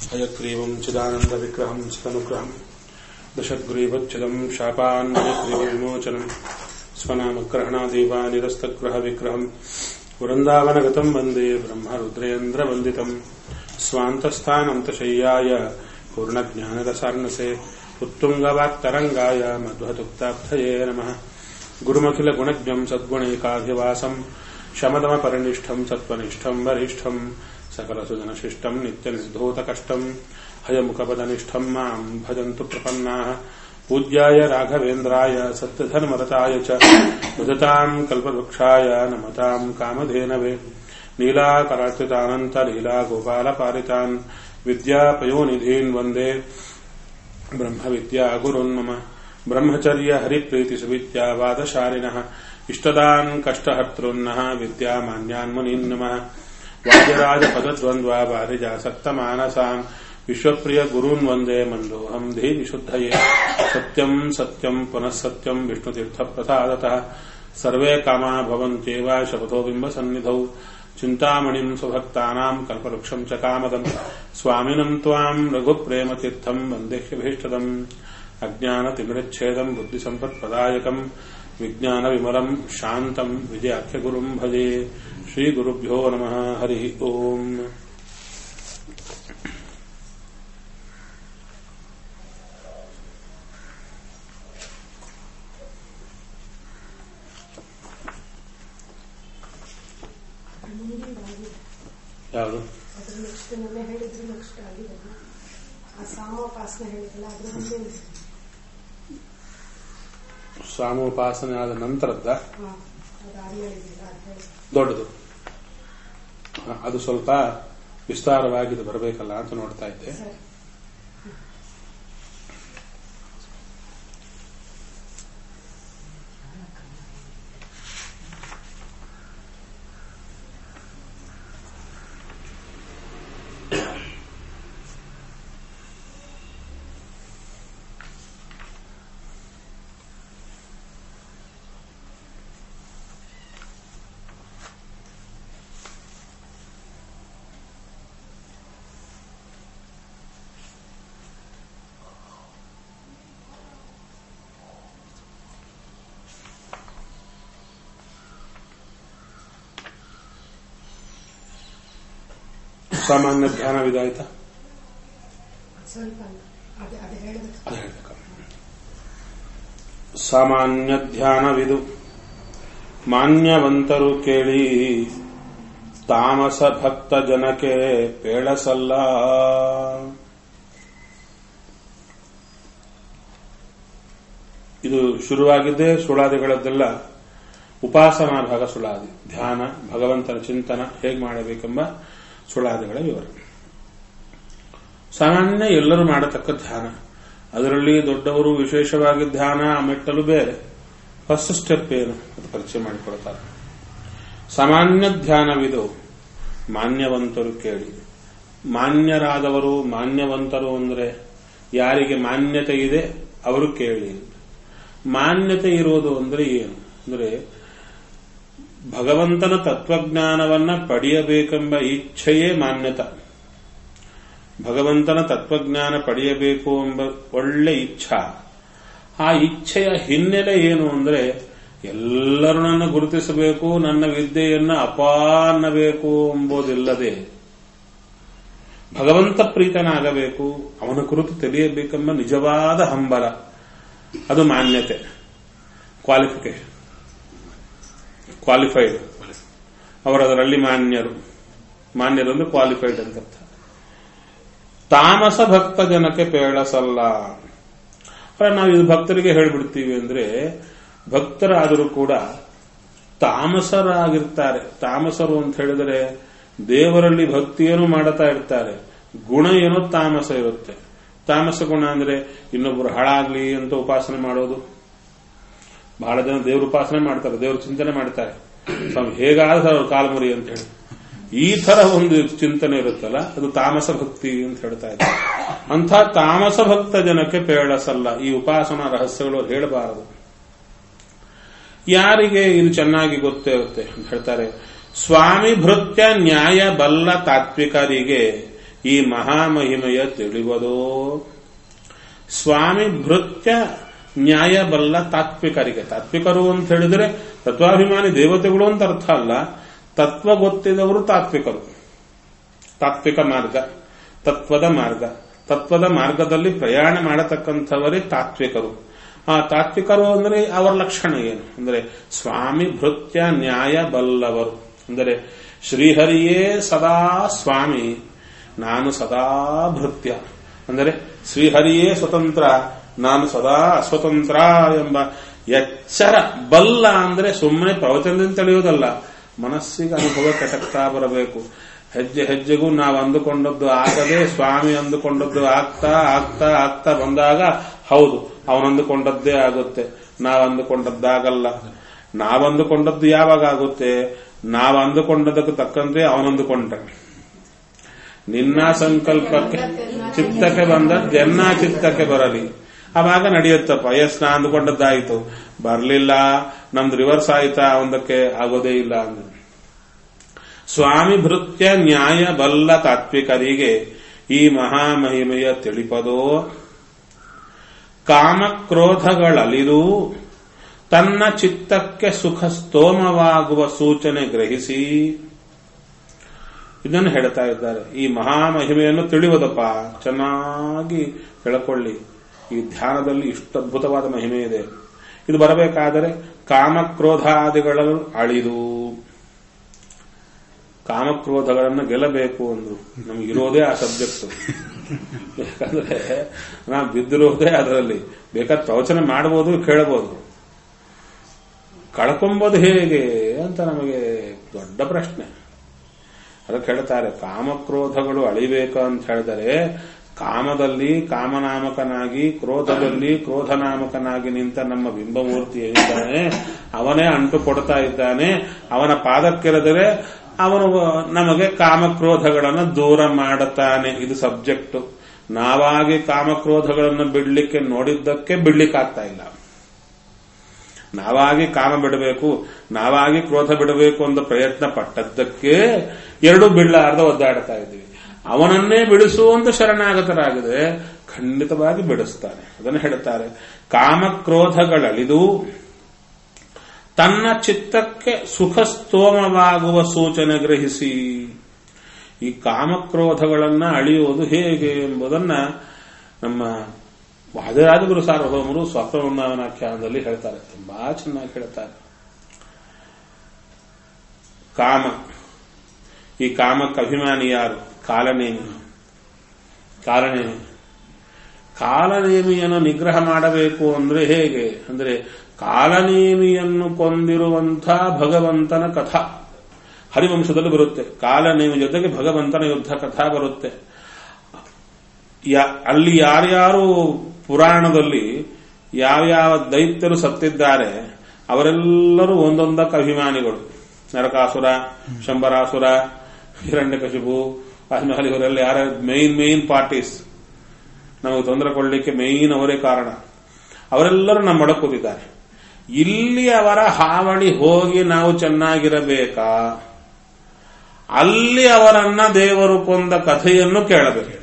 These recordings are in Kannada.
हयग्रीवं चिदानन्दविग्रहं चिदनुग्रहं दशग्रीवच्छिदं शापान्मयग्रीवविमोचनं स्वनामग्रहणादेवानिरस्तग्रहविग्रहं वृन्दावनगतं वन्दे ब्रह्मरुद्रेन्द्रवन्दितं स्वान्तस्थानन्तशय्याय पूर्णज्ञानरसार्णसे उत्तुङ्गवाक्तरङ्गाय मध्वदुक्ताब्धये नमः गुरुमखिलगुणज्ञं सद्गुणैकाभिवासम् शमदमपरिनिष्ठम् सत्त्वनिष्ठम् वरिष्ठम् सकलसुजनशिष्टम् नित्यनिर्धोतकष्टम् हयमुखपदनिष्ठम् माम् भजन्तु प्रपन्नाः पूज्याय राघवेन्द्राय सत्यधर्मरताय च भजताम् कल्पवृक्षाय नमताम् कामधेनवे नीलाकरार्चितानन्तलीलागोपालपालितान् विद्यापयोनिधीन् वन्दे ब्रह्मविद्यागुरुन् मम ब्रह्मचर्य हरिप्रीतिसुविद्यावादशालिनः इष्टदान् कष्टहर्तॄन्नः विद्यामान्यान् मुनीन् नमः वाजराजपदद्वन्द्वा वारिजासक्तमानसान् विश्वप्रियगुरून् वन्दे मन्दोऽहम् धीविशुद्धये सत्यम् सत्यम् पुनः सत्यम् विष्णुतीर्थप्रसादतः सर्वे कामा भवन्त्येव शपथो बिम्बसन्निधौ चिन्तामणिम् स्वभक्तानाम् कल्पवृक्षम् च कामदम् स्वामिनम् त्वाम् रघुप्रेमतीर्थम् वन्देह्यभीष्टदम् अज्ञानतिमिरच्छेदम् बुद्धिसम्पत्प्रदायकम् विज्ञानविमलम् शान्तम् विजयाख्यगुरुम् भजे श्रीगुरुभ्यो नमः हरिः ओम् ಯಾವುದು ಅದ್ರ ನೆಕ್ಸ್ಟ್ ಮೊನ್ನೆ ಹೇಳಿದ್ರು ನೆಕ್ಸ್ಟ್ ಆಗಿದೆ ಆ ಸಾಮೋಪಾಸನೆ ಹೇಳಿದ್ರಲ್ಲ ಅದ್ರ ಮುಂದೆ ಸಾಮೋಪಾಸನೆ ಆದ ನಂತರದ್ದ ಹಾ ಅದಾದ್ಮೇಲೆ ಇದೆಯಲ್ಲ ಅದ್ ಹೇಳಿ ದೊಡ್ಡದು ಹ, ಅದು ಸ್ವಲ್ಪ ವಿಸ್ತಾರವಾಗಿ ಬರಬೇಕಲ್ಲ ಅಂತ ನೋಡ್ತಾ ಇದ್ದೆ ಸರಿ ಸಾಮಾನ್ಯ ಧ್ಯಾನ ವಿಧಾಯಿತ ಸ್ವಲ್ಪ ಅಲ್ಲ ಅದೇ ಅದೇ ಹೇಳಿದ್ರೆ ಅದು ಹೇಳ್ಬೇಕು ಸಾಮಾನ್ಯ ಧ್ಯಾನವಿದು ಮಾನ್ಯವಂತರು ಕೇಳಿ ತಾಮಸ ಭಕ್ತ ಜನಕ್ಕೆ ಪೇಳಸಲ್ಲ ಇದು ಶುರುವಾಗಿದ್ದೇ ಸುಳಾದಿಗಳದ್ದೆಲ್ಲ ಉಪಾಸನಾ ಭಾಗ ಸುಳಾದಿ ಧ್ಯಾನ ಭಗವಂತನ ಚಿಂತನ ಹೇಗೆ ಮಾಡಬೇಕೆಂಬ ಸುಳಾದಿಗಳ ವಿವರ ಸಾಮಾನ್ಯ ಎಲ್ಲರೂ ಮಾಡತಕ್ಕ ಧ್ಯಾನ ಅದರಲ್ಲಿ ದೊಡ್ಡವರು ವಿಶೇಷವಾಗಿ ಧ್ಯಾನ ಮೆಟ್ಟಲು ಬೇರೆ ಫಸ್ಟ್ ಸ್ಟೆಪ್ ಏನು ಅದು ಪರಿಚಯ ಮಾಡಿಕೊಡ್ತಾರೆ ಸಾಮಾನ್ಯ ಧ್ಯಾನವಿದು ಮಾನ್ಯವಂತರು ಕೇಳಿ ಮಾನ್ಯರಾದವರು ಮಾನ್ಯವಂತರು ಅಂದ್ರೆ ಯಾರಿಗೆ ಮಾನ್ಯತೆ ಇದೆ ಅವರು ಕೇಳಿ ಮಾನ್ಯತೆ ಇರೋದು ಅಂದ್ರೆ ಏನು ಅಂದ್ರೆ ಭಗವಂತನ ತತ್ವಜ್ಞಾನವನ್ನ ಪಡೆಯಬೇಕೆಂಬ ಇಚ್ಛೆಯೇ ಮಾನ್ಯತ ಭಗವಂತನ ತತ್ವಜ್ಞಾನ ಪಡೆಯಬೇಕು ಎಂಬ ಒಳ್ಳೆ ಇಚ್ಛಾ ಆ ಇಚ್ಛೆಯ ಹಿನ್ನೆಲೆ ಏನು ಅಂದ್ರೆ ಎಲ್ಲರೂ ನನ್ನ ಗುರುತಿಸಬೇಕು ನನ್ನ ವಿದ್ಯೆಯನ್ನ ಅಪಾ ಅನ್ನಬೇಕು ಎಂಬುದಿಲ್ಲದೆ ಭಗವಂತ ಪ್ರೀತನಾಗಬೇಕು ಅವನ ಕುರಿತು ತಿಳಿಯಬೇಕೆಂಬ ನಿಜವಾದ ಹಂಬಲ ಅದು ಮಾನ್ಯತೆ ಕ್ವಾಲಿಫಿಕೇಶನ್ ಕ್ವಾಲಿಫೈಡ್ ಅವರು ಅದರಲ್ಲಿ ಮಾನ್ಯರು ಮಾನ್ಯರು ಅಂದ್ರೆ ಕ್ವಾಲಿಫೈಡ್ ಅಂತ ಅರ್ಥ ತಾಮಸ ಭಕ್ತ ಜನಕ್ಕೆ ಪೇಳಸಲ್ಲ ಅಲ್ಲ ನಾವು ಇದು ಭಕ್ತರಿಗೆ ಹೇಳ್ಬಿಡ್ತೀವಿ ಅಂದ್ರೆ ಭಕ್ತರಾದರೂ ಕೂಡ ತಾಮಸರಾಗಿರ್ತಾರೆ ತಾಮಸರು ಅಂತ ಹೇಳಿದರೆ ದೇವರಲ್ಲಿ ಭಕ್ತಿಯನ್ನು ಮಾಡುತ್ತಾ ಇರ್ತಾರೆ ಗುಣ ಏನೋ ತಾಮಸ ಇರುತ್ತೆ ತಾಮಸ ಗುಣ ಅಂದ್ರೆ ಇನ್ನೊಬ್ಬರು ಹಾಳಾಗ್ಲಿ ಅಂತ ಉಪಾಸನೆ ಮಾಡೋದು ಬಹಳ ಜನ ದೇವ್ರ ಉಪಾಸನೆ ಮಾಡ್ತಾರೆ ದೇವ್ರ ಚಿಂತನೆ ಮಾಡ್ತಾರೆ ಸ್ವಾಮಿ ಹೇಗಾದ್ರೆ ಅವ್ರ ಕಾಲ್ಮುರಿ ಅಂತ ಹೇಳಿ ಈ ತರ ಒಂದು ಚಿಂತನೆ ಇರುತ್ತಲ್ಲ ಅದು ತಾಮಸ ಭಕ್ತಿ ಅಂತ ಹೇಳ್ತಾ ಇದ್ದಾರೆ ಅಂಥ ತಾಮಸ ಭಕ್ತ ಜನಕ್ಕೆ ಪೇಳಸಲ್ಲ ಈ ಉಪಾಸನಾ ರಹಸ್ಯಗಳು ಅವ್ರು ಹೇಳಬಾರದು ಯಾರಿಗೆ ಇದು ಚೆನ್ನಾಗಿ ಗೊತ್ತೇ ಇರುತ್ತೆ ಅಂತ ಹೇಳ್ತಾರೆ ಸ್ವಾಮಿ ಭೃತ್ಯ ನ್ಯಾಯ ಬಲ್ಲ ತಾತ್ವಿಕರಿಗೆ ಈ ಮಹಾಮಹಿಮೆಯ ತಿಳಿವದೋ ಸ್ವಾಮಿ ಭೃತ್ಯ ನ್ಯಾಯ ಬಲ್ಲ ತಾತ್ವಿಕರಿಗೆ ತಾತ್ವಿಕರು ಅಂತ ಹೇಳಿದ್ರೆ ತತ್ವಾಭಿಮಾನಿ ದೇವತೆಗಳು ಅಂತ ಅರ್ಥ ಅಲ್ಲ ತತ್ವ ಗೊತ್ತಿದವರು ತಾತ್ವಿಕರು ತಾತ್ವಿಕ ಮಾರ್ಗ ತತ್ವದ ಮಾರ್ಗ ತತ್ವದ ಮಾರ್ಗದಲ್ಲಿ ಪ್ರಯಾಣ ಮಾಡತಕ್ಕಂಥವರೇ ತಾತ್ವಿಕರು ಆ ತಾತ್ವಿಕರು ಅಂದ್ರೆ ಅವರ ಲಕ್ಷಣ ಏನು ಅಂದ್ರೆ ಸ್ವಾಮಿ ಭೃತ್ಯ ನ್ಯಾಯ ಬಲ್ಲವರು ಅಂದರೆ ಶ್ರೀಹರಿಯೇ ಸದಾ ಸ್ವಾಮಿ ನಾನು ಸದಾ ಭೃತ್ಯ ಅಂದರೆ ಶ್ರೀಹರಿಯೇ ಸ್ವತಂತ್ರ ನಾನು ಸದಾ ಅಸ್ವತಂತ್ರ ಎಂಬ ಎಚ್ಚರ ಬಲ್ಲ ಅಂದ್ರೆ ಸುಮ್ಮನೆ ಪ್ರವಚನದಿಂದ ತಿಳಿಯುವುದಲ್ಲ ಮನಸ್ಸಿಗೆ ಅನುಭವ ಕೆಟಕ್ತಾ ಬರಬೇಕು ಹೆಜ್ಜೆ ಹೆಜ್ಜೆಗೂ ನಾವು ಅಂದುಕೊಂಡದ್ದು ಆಗದೆ ಸ್ವಾಮಿ ಅಂದುಕೊಂಡದ್ದು ಆಗ್ತಾ ಆಗ್ತಾ ಆಗ್ತಾ ಬಂದಾಗ ಹೌದು ಅವನಂದುಕೊಂಡದ್ದೇ ಆಗುತ್ತೆ ನಾವು ಅಂದುಕೊಂಡದ್ದಾಗಲ್ಲ ನಾವು ಅಂದುಕೊಂಡದ್ದು ಯಾವಾಗ ಆಗುತ್ತೆ ನಾವು ಅಂದುಕೊಂಡದಕ್ಕೆ ತಕ್ಕಂತೆ ಅವನಂದುಕೊಂಡ್ರೆ ನಿನ್ನ ಸಂಕಲ್ಪಕ್ಕೆ ಚಿತ್ತಕ್ಕೆ ಬಂದದ್ದೆನ್ನ ಚಿತ್ತಕ್ಕೆ ಬರಲಿ ಅವಾಗ ನಡೆಯುತ್ತಪ್ಪ ಎಸ್ ನಾ ಅಂದುಕೊಂಡದ್ದಾಯಿತು ಬರಲಿಲ್ಲ ನಮ್ದು ರಿವರ್ಸ್ ಆಯ್ತಾ ಒಂದಕ್ಕೆ ಆಗೋದೇ ಇಲ್ಲ ಅಂದ್ರೆ ಸ್ವಾಮಿ ಭೃತ್ಯ ನ್ಯಾಯ ಬಲ್ಲ ತಾತ್ವಿಕರಿಗೆ ಈ ಮಹಾಮಹಿಮೆಯ ತಿಳಿಪದೋ ಕಾಮಕ್ರೋಧಗಳಲಿದು ತನ್ನ ಚಿತ್ತಕ್ಕೆ ಸುಖ ಸ್ತೋಮವಾಗುವ ಸೂಚನೆ ಗ್ರಹಿಸಿ ಇದನ್ನು ಹೇಳ್ತಾ ಇದ್ದಾರೆ ಈ ಮಹಾಮಹಿಮೆಯನ್ನು ತಿಳಿಯುವುದಪ್ಪ ಚೆನ್ನಾಗಿ ತಿಳ್ಕೊಳ್ಳಿ ಈ ಧ್ಯಾನದಲ್ಲಿ ಇಷ್ಟು ಅದ್ಭುತವಾದ ಮಹಿಮೆ ಇದೆ ಇದು ಬರಬೇಕಾದರೆ ಕಾಮಕ್ರೋಧಾದಿಗಳನ್ನು ಅಳಿದು ಕಾಮಕ್ರೋಧಗಳನ್ನು ಗೆಲ್ಲಬೇಕು ಅಂದ್ರು ನಮಗಿರೋದೇ ಆ ಸಬ್ಜೆಕ್ಟ್ ಯಾಕಂದ್ರೆ ನಾವು ಬಿದ್ದಿರೋದೇ ಅದರಲ್ಲಿ ಬೇಕಾದ ಪ್ರವಚನ ಮಾಡಬಹುದು ಕೇಳಬಹುದು ಕಳ್ಕೊಂಬೋದು ಹೇಗೆ ಅಂತ ನಮಗೆ ದೊಡ್ಡ ಪ್ರಶ್ನೆ ಅದಕ್ಕೆ ಹೇಳ್ತಾರೆ ಕಾಮಕ್ರೋಧಗಳು ಅಳಿಬೇಕು ಅಂತ ಹೇಳಿದರೆ ಕಾಮದಲ್ಲಿ ಕಾಮನಾಮಕನಾಗಿ ಕ್ರೋಧದಲ್ಲಿ ಕ್ರೋಧನಾಮಕನಾಗಿ ನಿಂತ ನಮ್ಮ ಬಿಂಬಮೂರ್ತಿ ಏನಿದ್ದಾನೆ ಅವನೇ ಅಂಟು ಕೊಡ್ತಾ ಇದ್ದಾನೆ ಅವನ ಪಾದಕ್ಕೆರೆದರೆ ಅವನು ನಮಗೆ ಕಾಮಕ್ರೋಧಗಳನ್ನು ದೂರ ಮಾಡುತ್ತಾನೆ ಇದು ಸಬ್ಜೆಕ್ಟ್ ನಾವಾಗಿ ಕಾಮಕ್ರೋಧಗಳನ್ನು ಬಿಡ್ಲಿಕ್ಕೆ ನೋಡಿದ್ದಕ್ಕೆ ಬಿಡ್ಲಿಕ್ಕಾಗ್ತಾ ಇಲ್ಲ ನಾವಾಗಿ ಕಾಮ ಬಿಡಬೇಕು ನಾವಾಗಿ ಕ್ರೋಧ ಬಿಡಬೇಕು ಅಂತ ಪ್ರಯತ್ನ ಪಟ್ಟದ್ದಕ್ಕೆ ಎರಡು ಬಿಡಲಾರ್ದ ಒದ್ದಾಡ್ತಾ ಇದ್ದೀವಿ ಅವನನ್ನೇ ಬಿಡಿಸುವಂತ ಶರಣಾಗತರಾಗಿದೆ ಖಂಡಿತವಾಗಿ ಬಿಡಿಸ್ತಾನೆ ಅದನ್ನು ಹೇಳುತ್ತಾರೆ ಕಾಮಕ್ರೋಧಗಳಳಿದು ತನ್ನ ಚಿತ್ತಕ್ಕೆ ಸುಖ ಸ್ತೋಮವಾಗುವ ಸೂಚನೆ ಗ್ರಹಿಸಿ ಈ ಕಾಮಕ್ರೋಧಗಳನ್ನ ಅಳಿಯುವುದು ಹೇಗೆ ಎಂಬುದನ್ನ ನಮ್ಮ ವಾದರಾಜಗುರು ಸಾರ್ವಭೌಮರು ಸ್ವಪ್ನವೃಂದಾವನಾಖ್ಯಾನದಲ್ಲಿ ಹೇಳ್ತಾರೆ ತುಂಬಾ ಚೆನ್ನಾಗಿ ಹೇಳ್ತಾರೆ ಕಾಮ ಈ ಕಾಮಕ್ಕೆ ಅಭಿಮಾನಿ ಯಾರು ಕಾಲನೇಮಿ ಕಾಲನೇಮಿ ಕಾಲನೇಮಿಯನ್ನು ನಿಗ್ರಹ ಮಾಡಬೇಕು ಅಂದ್ರೆ ಹೇಗೆ ಅಂದ್ರೆ ಕಾಲನೇಮಿಯನ್ನು ಕೊಂದಿರುವಂಥ ಭಗವಂತನ ಕಥಾ ಹರಿವಂಶದಲ್ಲಿ ಬರುತ್ತೆ ಕಾಲನೇಮಿ ಜೊತೆಗೆ ಭಗವಂತನ ಯುದ್ಧ ಕಥಾ ಬರುತ್ತೆ ಅಲ್ಲಿ ಯಾರ್ಯಾರು ಪುರಾಣದಲ್ಲಿ ಯಾವ್ಯಾವ ದೈತ್ಯರು ಸತ್ತಿದ್ದಾರೆ ಅವರೆಲ್ಲರೂ ಒಂದೊಂದಕ್ಕೆ ಅಭಿಮಾನಿಗಳು ನರಕಾಸುರ ಶಂಬರಾಸುರ ಹಿರಣ್ಯಕಶಿಪು ಆದ್ಮೇಲೆ ಇವರೆಲ್ಲ ಯಾರ ಮೇನ್ ಮೇನ್ ಪಾರ್ಟೀಸ್ ನಮಗೆ ತೊಂದರೆ ಕೊಡಲಿಕ್ಕೆ ಮೇನ್ ಅವರೇ ಕಾರಣ ಅವರೆಲ್ಲರೂ ನಮ್ಮೊಡ ಕೂತಿದ್ದಾರೆ ಇಲ್ಲಿ ಅವರ ಹಾವಳಿ ಹೋಗಿ ನಾವು ಚೆನ್ನಾಗಿರಬೇಕಾ ಅಲ್ಲಿ ಅವರನ್ನ ದೇವರು ಕೊಂದ ಕಥೆಯನ್ನು ಕೇಳಬೇಕು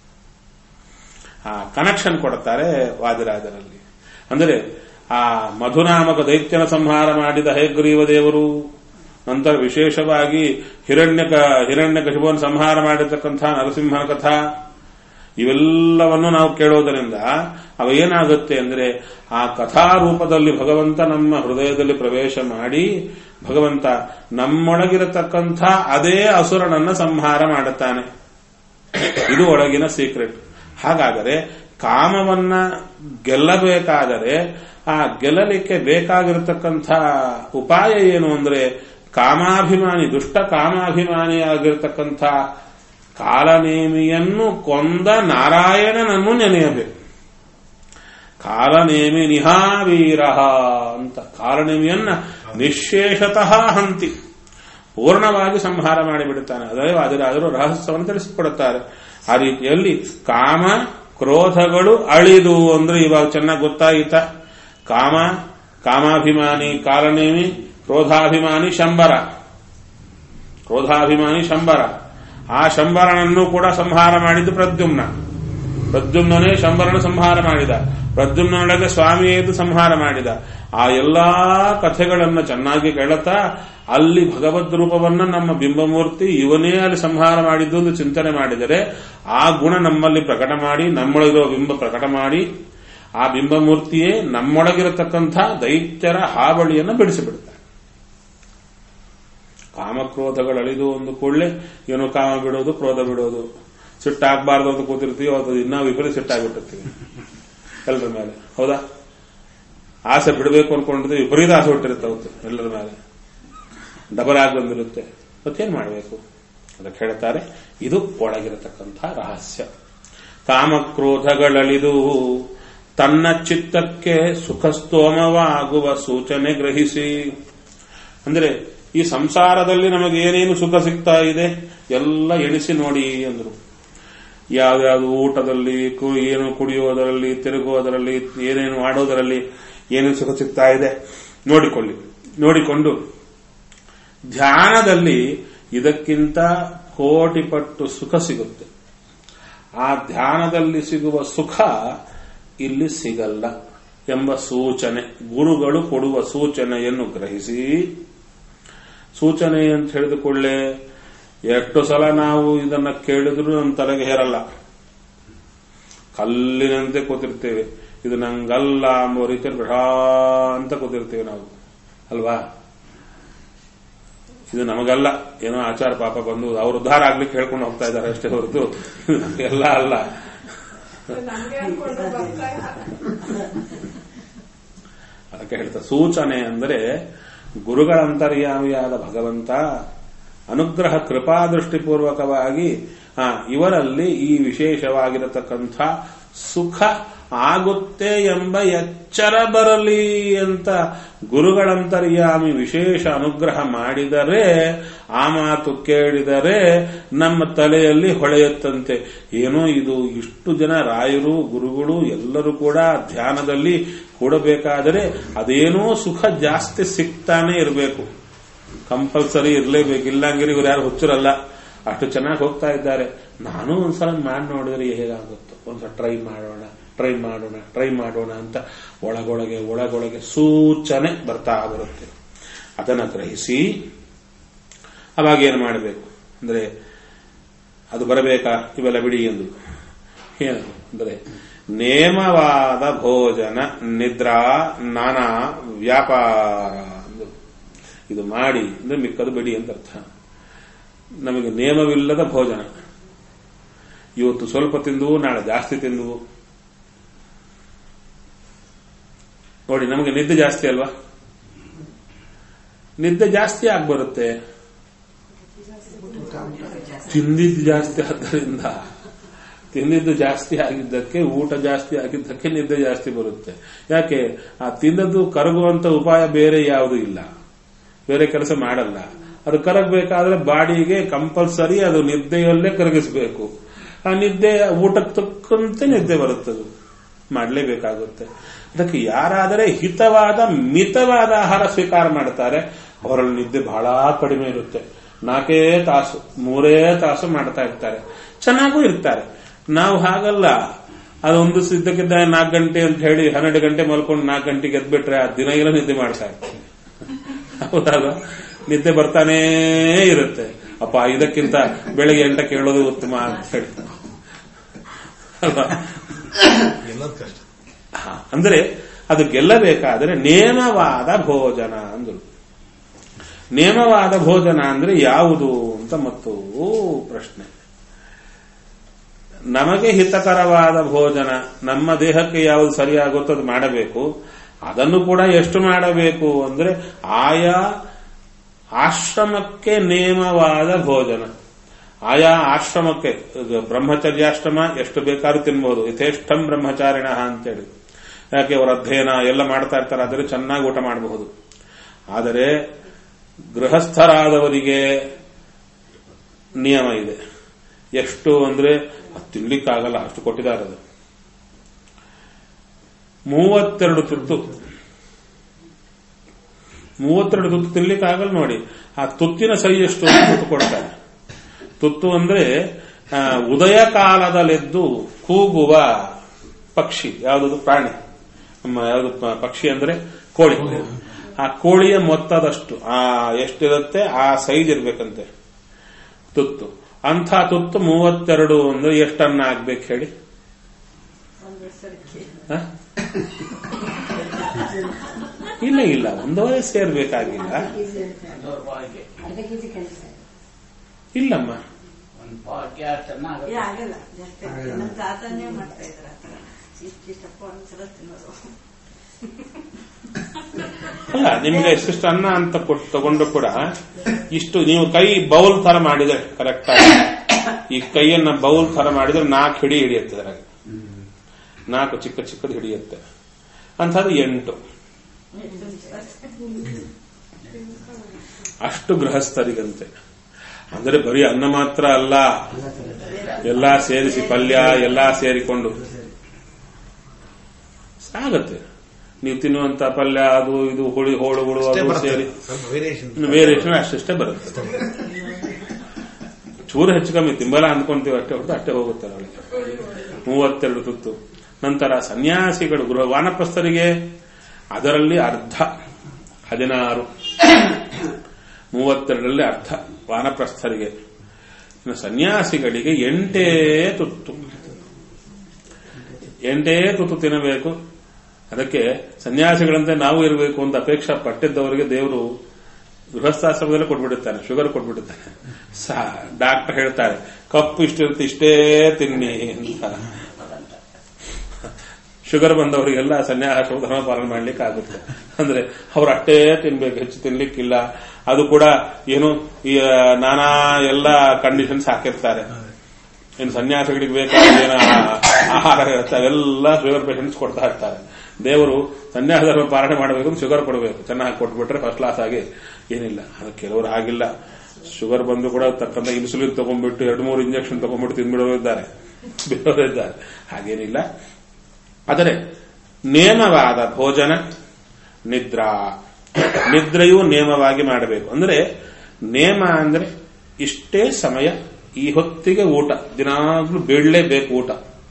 ಆ ಕನೆಕ್ಷನ್ ಕೊಡುತ್ತಾರೆ ವಾದಿರಾಜರಲ್ಲಿ ಅಂದರೆ ಆ ಮಧುನಾಮಕ ದೈತ್ಯನ ಸಂಹಾರ ಮಾಡಿದ ಹೇಗ್ರೀವ ದೇವರು ನಂತರ ವಿಶೇಷವಾಗಿ ಹಿರಣ್ಯ ಹಿರಣ್ಯ ಕಶಿಪುವನ್ನು ಸಂಹಾರ ಮಾಡಿರ್ತಕ್ಕಂಥ ನರಸಿಂಹನ ಕಥಾ ಇವೆಲ್ಲವನ್ನು ನಾವು ಕೇಳೋದರಿಂದ ಅವ ಏನಾಗುತ್ತೆ ಅಂದ್ರೆ ಆ ಕಥಾರೂಪದಲ್ಲಿ ಭಗವಂತ ನಮ್ಮ ಹೃದಯದಲ್ಲಿ ಪ್ರವೇಶ ಮಾಡಿ ಭಗವಂತ ನಮ್ಮೊಳಗಿರತಕ್ಕಂಥ ಅದೇ ಅಸುರನನ್ನ ಸಂಹಾರ ಮಾಡುತ್ತಾನೆ ಇದು ಒಳಗಿನ ಸೀಕ್ರೆಟ್ ಹಾಗಾದರೆ ಕಾಮವನ್ನ ಗೆಲ್ಲಬೇಕಾದರೆ ಆ ಗೆಲ್ಲಲಿಕ್ಕೆ ಬೇಕಾಗಿರತಕ್ಕಂಥ ಉಪಾಯ ಏನು ಅಂದ್ರೆ ಕಾಮಾಭಿಮಾನಿ ದುಷ್ಟ ಕಾಮಾಭಿಮಾನಿಯಾಗಿರ್ತಕ್ಕಂಥ ಕಾಲನೇಮಿಯನ್ನು ಕೊಂದ ನಾರಾಯಣನನ್ನು ನೆನೆಯಬೇಕು ಕಾಲನೇಮಿ ನಿಹಾವೀರ ಅಂತ ಕಾಲನೇಮಿಯನ್ನ ನಿಶೇಷತಃ ಹಂತಿ ಪೂರ್ಣವಾಗಿ ಸಂಹಾರ ಮಾಡಿಬಿಡುತ್ತಾನೆ ಅದೇ ವಾದಿರಾದರು ರಹಸ್ಯವನ್ನು ತಿಳಿಸಿಕೊಡುತ್ತಾರೆ ಆ ರೀತಿಯಲ್ಲಿ ಕಾಮ ಕ್ರೋಧಗಳು ಅಳಿದು ಅಂದ್ರೆ ಇವಾಗ ಚೆನ್ನಾಗಿ ಗೊತ್ತಾಯಿತ ಕಾಮ ಕಾಮಾಭಿಮಾನಿ ಕಾಲನೇಮಿ ಕ್ರೋಧಾಭಿಮಾನಿ ಶಂಬರ ಕ್ರೋಧಾಭಿಮಾನಿ ಶಂಬರ ಆ ಶಂಬರನನ್ನು ಕೂಡ ಸಂಹಾರ ಮಾಡಿದ್ದು ಪ್ರದ್ಯುಮ್ನ ಪ್ರದ್ಯುಮ್ನೇ ಶಂಬರನ ಸಂಹಾರ ಮಾಡಿದ ಪ್ರದ್ಯುಮ್ನೊಳಗೆ ಸ್ವಾಮಿಯೇದು ಸಂಹಾರ ಮಾಡಿದ ಆ ಎಲ್ಲಾ ಕಥೆಗಳನ್ನು ಚೆನ್ನಾಗಿ ಕೇಳುತ್ತಾ ಅಲ್ಲಿ ಭಗವದ್ ರೂಪವನ್ನ ನಮ್ಮ ಬಿಂಬಮೂರ್ತಿ ಇವನೇ ಅಲ್ಲಿ ಸಂಹಾರ ಮಾಡಿದ್ದು ಎಂದು ಚಿಂತನೆ ಮಾಡಿದರೆ ಆ ಗುಣ ನಮ್ಮಲ್ಲಿ ಪ್ರಕಟ ಮಾಡಿ ನಮ್ಮೊಳಗಿರುವ ಬಿಂಬ ಪ್ರಕಟ ಮಾಡಿ ಆ ಬಿಂಬಮೂರ್ತಿಯೇ ನಮ್ಮೊಳಗಿರತಕ್ಕಂಥ ದೈತ್ಯರ ಹಾವಳಿಯನ್ನು ಬಿಡಿಸಿಬಿಡುತ್ತಾರೆ ಕಾಮಕ್ರೋಧಗಳಳಿದು ಒಂದು ಕೂಡಲೇ ಏನು ಕಾಮ ಬಿಡೋದು ಕ್ರೋಧ ಬಿಡೋದು ಸಿಟ್ಟಾಗಬಾರ್ದು ಅಂತ ಕೂತಿರ್ತೀವಿ ಅದು ಇನ್ನೂ ವಿಪರೀತ ಸಿಟ್ಟಾಗ್ಬಿಟ್ಟಿರ್ತೀವಿ ಎಲ್ಲರ ಮೇಲೆ ಹೌದಾ ಆಸೆ ಬಿಡಬೇಕು ಅನ್ಕೊಂಡಿರ್ತೀವಿ ವಿಪರೀತ ಆಸೆ ಹುಟ್ಟಿರುತ್ತೆ ಅವತ್ತು ಎಲ್ಲರ ಮೇಲೆ ಡಬಲ್ ಆಗಿ ಬಂದಿರುತ್ತೆ ಮತ್ತೇನ್ ಮಾಡಬೇಕು ಅದಕ್ಕೆ ಹೇಳ್ತಾರೆ ಇದು ಒಳಗಿರತಕ್ಕಂಥ ರಹಸ್ಯ ಕಾಮಕ್ರೋಧಗಳಳಿದು ತನ್ನ ಚಿತ್ತಕ್ಕೆ ಸುಖಸ್ತೋಮವಾಗುವ ಸೂಚನೆ ಗ್ರಹಿಸಿ ಅಂದ್ರೆ ಈ ಸಂಸಾರದಲ್ಲಿ ನಮಗೆ ಏನೇನು ಸುಖ ಸಿಗ್ತಾ ಇದೆ ಎಲ್ಲ ಎಣಿಸಿ ನೋಡಿ ಅಂದ್ರು ಯಾವ್ಯಾವ್ದು ಊಟದಲ್ಲಿ ಕು- ಏನು ಕುಡಿಯೋದರಲ್ಲಿ ತಿರುಗುವುದರಲ್ಲಿ ಏನೇನು ಮಾಡೋದರಲ್ಲಿ ಏನೇನು ಸುಖ ಸಿಗ್ತಾ ಇದೆ ನೋಡಿಕೊಳ್ಳಿ ನೋಡಿಕೊಂಡು ಧ್ಯಾನದಲ್ಲಿ ಇದಕ್ಕಿಂತ ಕೋಟಿ ಪಟ್ಟು ಸುಖ ಸಿಗುತ್ತೆ ಆ ಧ್ಯಾನದಲ್ಲಿ ಸಿಗುವ ಸುಖ ಇಲ್ಲಿ ಸಿಗಲ್ಲ ಎಂಬ ಸೂಚನೆ ಗುರುಗಳು ಕೊಡುವ ಸೂಚನೆಯನ್ನು ಗ್ರಹಿಸಿ ಸೂಚನೆ ಅಂತ ಹೇಳಿದ ಕೂಡಲೇ ಎಷ್ಟು ಸಲ ನಾವು ಇದನ್ನ ಕೇಳಿದ್ರು ನಮ್ಮ ತಲೆಗೆ ಹೇರಲ್ಲ ಕಲ್ಲಿನಂತೆ ಕೂತಿರ್ತೇವೆ ಇದು ನಂಗಲ್ಲ ಅನ್ನೋ ರೀತಿಯಲ್ಲಿ ಬಿಡಾ ಅಂತ ಕೂತಿರ್ತೀವಿ ನಾವು ಅಲ್ವಾ ಇದು ನಮಗಲ್ಲ ಏನೋ ಆಚಾರ ಪಾಪ ಬಂದು ಅವ್ರ ಉದ್ಧಾರ ಆಗ್ಲಿಕ್ಕೆ ಹೇಳ್ಕೊಂಡು ಹೋಗ್ತಾ ಇದ್ದಾರೆ ಅಷ್ಟೇ ಹೊರತು ಇದು ನಮಗೆಲ್ಲ ಅಲ್ಲ ನಮ್ಗೆ ಅನ್ಕೊಂಡು ಬರ್ತಾ ಇಲ್ಲ. ಅದಕ್ಕೆ ಹೇಳ್ತಾರೆ ಸೂಚನೆ ಅಂದರೆ ಗುರುಗಳ ಅಂತರ್ಯಾಮಿಯಾದ ಭಗವಂತ ಅನುಗ್ರಹ ಕೃಪಾದೃಷ್ಟಿಪೂರ್ವಕವಾಗಿ ಆ, ಇವರಲ್ಲಿ ಈ ವಿಶೇಷವಾಗಿರತಕ್ಕಂಥ ಸುಖ ಆಗುತ್ತೆ ಎಂಬ ಎಚ್ಚರ ಬರಲಿ ಅಂತ ಗುರುಗಳಂತರ್ಯಾಮಿ ವಿಶೇಷ ಅನುಗ್ರಹ ಮಾಡಿದರೆ ಆ ಮಾತು ಕೇಳಿದರೆ ನಮ್ಮ ತಲೆಯಲ್ಲಿ ಹೊಳೆಯುತ್ತಂತೆ ಏನೋ ಇದು ಇಷ್ಟು ಜನ ರಾಯರು ಗುರುಗಳು ಎಲ್ಲರೂ ಕೂಡ ಧ್ಯಾನದಲ್ಲಿ ಕೂಡಬೇಕಾದರೆ ಅದೇನೋ ಸುಖ ಜಾಸ್ತಿ ಸಿಗ್ತಾನೆ ಇರಬೇಕು ಕಂಪಲ್ಸರಿ ಇರಲೇಬೇಕು ಇಲ್ಲಂಗಿರಿ ಇವ್ರು ಯಾರು ಹುಚ್ಚರಲ್ಲ ಅಷ್ಟು ಚೆನ್ನಾಗಿ ಹೋಗ್ತಾ ಇದ್ದಾರೆ ನಾನು ಒಂದ್ಸಲ ಮಾಡಿ ನೋಡಿದ್ರೆ ಹೇಗಾಗುತ್ತೋ ಒಂದ್ಸಲ ಟ್ರೈ ಮಾಡೋಣ ಟ್ರೈ ಮಾಡೋಣ ಟ್ರೈ ಮಾಡೋಣ ಅಂತ ಒಳಗೊಳಗೆ ಒಳಗೊಳಗೆ ಸೂಚನೆ ಬರ್ತಾ ಬರುತ್ತೆ ಅದನ್ನು ಗ್ರಹಿಸಿ ಅವಾಗ ಏನು ಮಾಡಬೇಕು ಅಂದ್ರೆ ಅದು ಬರಬೇಕಾ ಇವೆಲ್ಲ ಬಿಡಿ ಎಂದು ಏನು ಅಂದರೆ ನೇಮವಾದ ಭೋಜನ ನಿದ್ರಾ ನಾನಾ ವ್ಯಾಪಾರ ಅಂದ್ರು. ಇದು ಮಾಡಿ ಅಂದ್ರೆ ಮಿಕ್ಕದು ಬಿಡಿ ಅಂತ ಅರ್ಥ ನಮಗೆ ನೇಮವಿಲ್ಲದ ಭೋಜನ ಇವತ್ತು ಸ್ವಲ್ಪ ತಿಂದುವು ನಾಳೆ ಜಾಸ್ತಿ ತಿಂದುವು ನೋಡಿ ನಮಗೆ ನಿದ್ದೆ ಜಾಸ್ತಿ ಅಲ್ವಾ ನಿದ್ದೆ ಜಾಸ್ತಿ ಆಗ್ಬರುತ್ತೆ ತಿಂದಿದ್ದು ಜಾಸ್ತಿ ಆದ್ದರಿಂದ ತಿಂದಿದ್ದು ಜಾಸ್ತಿ ಆಗಿದ್ದಕ್ಕೆ ಊಟ ಜಾಸ್ತಿ ಆಗಿದ್ದಕ್ಕೆ ನಿದ್ದೆ ಜಾಸ್ತಿ ಬರುತ್ತೆ ಯಾಕೆ ಆ ತಿಂದದ್ದು ಕರಗುವಂತ ಉಪಾಯ ಬೇರೆ ಯಾವುದೂ ಇಲ್ಲ ಬೇರೆ ಕೆಲಸ ಮಾಡಲ್ಲ ಅದು ಕರಗಬೇಕಾದ್ರೆ ಬಾಡಿಗೆ ಕಂಪಲ್ಸರಿ ಅದು ನಿದ್ದೆಯಲ್ಲೇ ಕರಗಿಸಬೇಕು ಆ ನಿದ್ದೆ ಊಟಕ್ಕೆ ತಕ್ಕಂತೆ ನಿದ್ದೆ ಬರುತ್ತದು ಮಾಡಲೇಬೇಕಾಗುತ್ತೆ ಅದಕ್ಕೆ ಯಾರಾದರೆ ಹಿತವಾದ ಮಿತವಾದ ಆಹಾರ ಸ್ವೀಕಾರ ಮಾಡ್ತಾರೆ ಅವರಲ್ಲಿ ನಿದ್ದೆ ಬಹಳ ಕಡಿಮೆ ಇರುತ್ತೆ ನಾಲ್ಕೇ ತಾಸು ಮೂರೇ ತಾಸು ಮಾಡ್ತಾ ಇರ್ತಾರೆ ಚೆನ್ನಾಗೂ ಇರ್ತಾರೆ ನಾವು ಹಾಗಲ್ಲ ಅದೊಂದು ಸಿದ್ಧಕ್ಕಿದ್ದ ನಾಲ್ಕು ಗಂಟೆ ಅಂತ ಹೇಳಿ ಹನ್ನೆರಡು ಗಂಟೆ ಮಲ್ಕೊಂಡು ನಾಲ್ಕು ಗಂಟೆಗೆ ಎದ್ಬಿಟ್ರೆ ಆ ದಿನ ಎಲ್ಲ ನಿದ್ದೆ ಮಾಡ್ತಾ ಇರ್ತೀವಿ ಹೌದಲ್ಲ ನಿದ್ದೆ ಬರ್ತಾನೇ ಇರುತ್ತೆ ಅಪ್ಪ ಇದಕ್ಕಿಂತ ಬೆಳಗ್ಗೆ ಎಂಟಕ್ಕೆ ಹೇಳೋದು ಉತ್ತಮ ಅಂತ ಹೇಳಿ ಅಲ್ವಾ ಎಲ್ಲದ ಕಷ್ಟ ಹಾ, ಅಂದ್ರೆ ಅದು ಗೆಲ್ಲಬೇಕಾದರೆ ನೇಮವಾದ ಭೋಜನ ಅಂದ್ರು ನೇಮವಾದ ಭೋಜನ ಅಂದ್ರೆ ಯಾವುದು ಅಂತ ಮತ್ತು ಪ್ರಶ್ನೆ ನಮಗೆ ಹಿತಕರವಾದ ಭೋಜನ ನಮ್ಮ ದೇಹಕ್ಕೆ ಯಾವುದು ಸರಿಯಾಗುತ್ತೋ ಅದು ಮಾಡಬೇಕು ಅದನ್ನು ಕೂಡ ಎಷ್ಟು ಮಾಡಬೇಕು ಅಂದ್ರೆ ಆಯಾ ಆಶ್ರಮಕ್ಕೆ ನೇಮವಾದ ಭೋಜನ ಆಯಾ ಆಶ್ರಮಕ್ಕೆ ಈಗ ಬ್ರಹ್ಮಚರ್ಯಾಶ್ರಮ ಎಷ್ಟು ಬೇಕಾದ್ರೂ ತಿನ್ಬಹುದು ಯಥೇಷ್ಟಂ ಬ್ರಹ್ಮಚಾರಿಣ ಅಂತೇಳಿ ಯಾಕೆ ಅವರ ಅಧ್ಯಯನ ಎಲ್ಲ ಮಾಡ್ತಾ ಇರ್ತಾರೆ ಆದರೆ ಚೆನ್ನಾಗಿ ಊಟ ಮಾಡಬಹುದು ಆದರೆ ಗೃಹಸ್ಥರಾದವರಿಗೆ ನಿಯಮ ಇದೆ ಎಷ್ಟು ಅಂದ್ರೆ ಅದು ತಿನ್ಲಿಕ್ಕಾಗಲ್ಲ ಅಷ್ಟು ಕೊಟ್ಟಿದ್ದಾರೆ ಅದು ಮೂವತ್ತೆರಡು ತುತ್ತು ಮೂವತ್ತೆರಡು ತುತ್ತು ತಿನ್ಲಿಕ್ಕಾಗಲ್ಲ ನೋಡಿ ಆ ತುತ್ತಿನ ಸೈ ಎಷ್ಟು ಅಂತ ತುತ್ತು ಕೊಡ್ತಾರೆ ತುತ್ತು ಅಂದ್ರೆ ಆ, ಉದಯ ಕಾಲದಲ್ಲೆದ್ದು ಕೂಗುವ ಪಕ್ಷಿ ಯಾವುದು ಪ್ರಾಣಿ ನಮ್ಮ ಯಾವುದು ಪ- ಪಕ್ಷಿ ಅಂದ್ರೆ ಕೋಳಿ ಆ ಕೋಳಿಯ ಮೊತ್ತದಷ್ಟು ಆ ಎಷ್ಟಿರುತ್ತೆ ಆ ಸೈಜ್ ಇರ್ಬೇಕಂತೆ ತುತ್ತು ಅಂಥ ತುತ್ತು ಮೂವತ್ತೆರಡು ಅಂದ್ರೆ ಎಷ್ಟನ್ನ ಆಗ್ಬೇಕು ಹೇಳಿ ಹ? ಇಲ್ಲ ಇಲ್ಲ ಒಂದೂವರೆ ಸೇರ್ಬೇಕಾಗಿಲ್ಲ ಅರ್ಧ ಕೆಜಿ ಕೆಲಸ ಇಲ್ಲಮ್ಮ ಒಂದು ಪಾವ್ಗೆ ಅಷ್ಟನ್ನ ಏ, ಆಗಲ್ಲ ಜಾಸ್ತಿ ಆಗಲ್ಲ. ನಮ್ ತಾತನೇ ಮಾಡ್ತಾ ಇದ್ರ ಆತರ ಇಷ್ಟಿಷ್ಟಪ್ಪ ಒಂದ್ಸಲ ತಿನ್ನೋದು ಅಲ್ಲ ನಿಮ್ಗೆ ಎಷ್ಟಿಷ್ಟು ಅನ್ನ ಅಂತ ಕೊಟ್ಟು ತಗೊಂಡು ಕೂಡ ಇಷ್ಟು ನೀವು ಕೈ ಬೌಲ್ ತರ ಮಾಡಿದ್ರೆ ಕರೆಕ್ಟ್ ಆಗಿ ಈ ಕೈಯನ್ನ ಬೌಲ್ ತರ ಮಾಡಿದ್ರೆ ನಾಲ್ಕು ಹಿಡಿ ಹಿಡಿಯುತ್ತೆ ಅದ್ರಾಗ ನಾಲ್ಕು ಚಿಕ್ಕ ಚಿಕ್ಕದು ಹಿಡಿಯುತ್ತೆ ಅಂಥದ್ದು ಎಂಟು ಅಷ್ಟು ಗೃಹಸ್ಥರಿಗಂತೆ ಅಂದ್ರೆ ಬರೀ ಅನ್ನ ಮಾತ್ರ ಅಲ್ಲ ಎಲ್ಲಾ ಸೇರಿಸಿ ಪಲ್ಯ ಎಲ್ಲಾ ಸೇರಿಕೊಂಡು ಸಾಗತ್ತೆ ನೀವು ತಿನ್ನುವಂತ ಪಲ್ಯ ಅದು ಇದು ಹುಳಿ ಹೋಳುಗಳು ಅಷ್ಟೇ ಅದು ಬರುತ್ತೆ ಸೇರಿ ಸ್ವಲ್ಪ ವೇರಿಯೇಷನ್ ವೇರಿಯೇಷನ್ ಅಷ್ಟಷ್ಟೇ ಬರುತ್ತೆ ಚೂರು ಹೆಚ್ಚು ಕಮ್ಮಿ ತಿಂಬಲ ಅಂದ್ಕೊಂತೀವಿ ಅಷ್ಟೇ ಹೊರತು ಅಷ್ಟೇ ಹೋಗುತ್ತೆ ಅವಳಿಗೆ ಮೂವತ್ತೆರಡು ತುತ್ತು ನಂತರ ಸನ್ಯಾಸಿಗಳು ಗೃಹ ವಾನಪ್ರಸ್ಥರಿಗೆ ಅದರಲ್ಲಿ ಅರ್ಧ ಹದಿನಾರು ಮೂವತ್ತೆರಡರಲ್ಲಿ ಅರ್ಧ ವಾನಪ್ರಸ್ಥರಿಗೆ ಇನ್ನು ಸನ್ಯಾಸಿಗಳಿಗೆ ಎಂಟೇ ತುತ್ತು ಎಂಟೇ ತುತ್ತು ತಿನ್ನಬೇಕು ಅದಕ್ಕೆ ಸನ್ಯಾಸಿಗಳಂತೆ ನಾವು ಇರಬೇಕು ಅಂತ ಅಪೇಕ್ಷಾ ಪಟ್ಟಿದ್ದವರಿಗೆ ದೇವರು ಗೃಹಸ್ಥಾಶ್ರಮದಲ್ಲೇ ಕೊಟ್ಬಿಡುತ್ತಾನೆ ಶುಗರ್ ಕೊಟ್ಬಿಡುತ್ತಾನೆ ಸಾ ಡಾಕ್ಟರ್ ಹೇಳ್ತಾರೆ ಕಪ್ಪು ಇಷ್ಟಿರುತ್ತೆ ಇಷ್ಟೇ ತಿನ್ನಿ ಅಂತ ಶುಗರ್ ಬಂದವರಿಗೆಲ್ಲ ಸನ್ಯಾಸ ಧರ್ಮ ಪಾಲನೆ ಮಾಡ್ಲಿಕ್ಕೆ ಆಗುತ್ತೆ ಅಂದ್ರೆ ಅವ್ರು ಅಷ್ಟೇ ತಿನ್ಬೇಕು ಹೆಚ್ಚು ತಿನ್ಲಿಕ್ಕಿಲ್ಲ ಅದು ಕೂಡ ಏನು ಈ ಆ, ನಾನಾ ಎಲ್ಲ ಕಂಡೀಷನ್ಸ್ ಹಾಕಿರ್ತಾರೆ ಇನ್ನು ಸನ್ಯಾಸಿಗಳಿಗೆ ಬೇಕಾದ ಏನು ಆ- ಆಹಾರ ಇರುತ್ತೆ ಅವೆಲ್ಲ ಶುಗರ್ ಪೇಷಂಟ್ಸ್ ಕೊಡ್ತಾ ಇರ್ತಾರೆ ದೇವರು ಸನ್ಯಾಸ ಧರ್ಮ ಪಾಲನೆ ಮಾಡಬೇಕು ಅಂತ ಶುಗರ್ ಕೊಡಬೇಕು ಚೆನ್ನಾಗಿ ಕೊಟ್ಬಿಟ್ರೆ ಫಸ್ಟ್ ಕ್ಲಾಸ್ ಆಗಿ ಏನಿಲ್ಲ ಅದು ಕೆಲವರು ಆಗಿಲ್ಲ ಶುಗರ್ ಬಂದು ಕೂಡ ತಕ್ಕಂತ ಇನ್ಸುಲಿನ್ ತಗೊಂಡ್ಬಿಟ್ಟು ಎರಡು ಮೂರು ಇಂಜೆಕ್ಷನ್ ತಗೊಂಡ್ಬಿಟ್ಟು ತಿಂದ್ಬಿಡೋರು ಇದ್ದಾರೆ ಬೇರೆಯವರು ಇದ್ದಾರೆ ಹಾಗೇನಿಲ್ಲ ಆದರೆ ನೇಮವಾದ ಭೋಜನ ನಿದ್ರಾ ನಿದ್ರೆಯೂ ನೇಮವಾಗಿ ಮಾಡಬೇಕು ಅಂದ್ರೆ ನೇಮ ಅಂದ್ರೆ ಇಷ್ಟೇ ಸಮಯ ಈ ಹೊತ್ತಿಗೆ ಊಟ ದಿನಾಗ್ಲೂ ಬೀಳಲೇಬೇಕು ಊಟ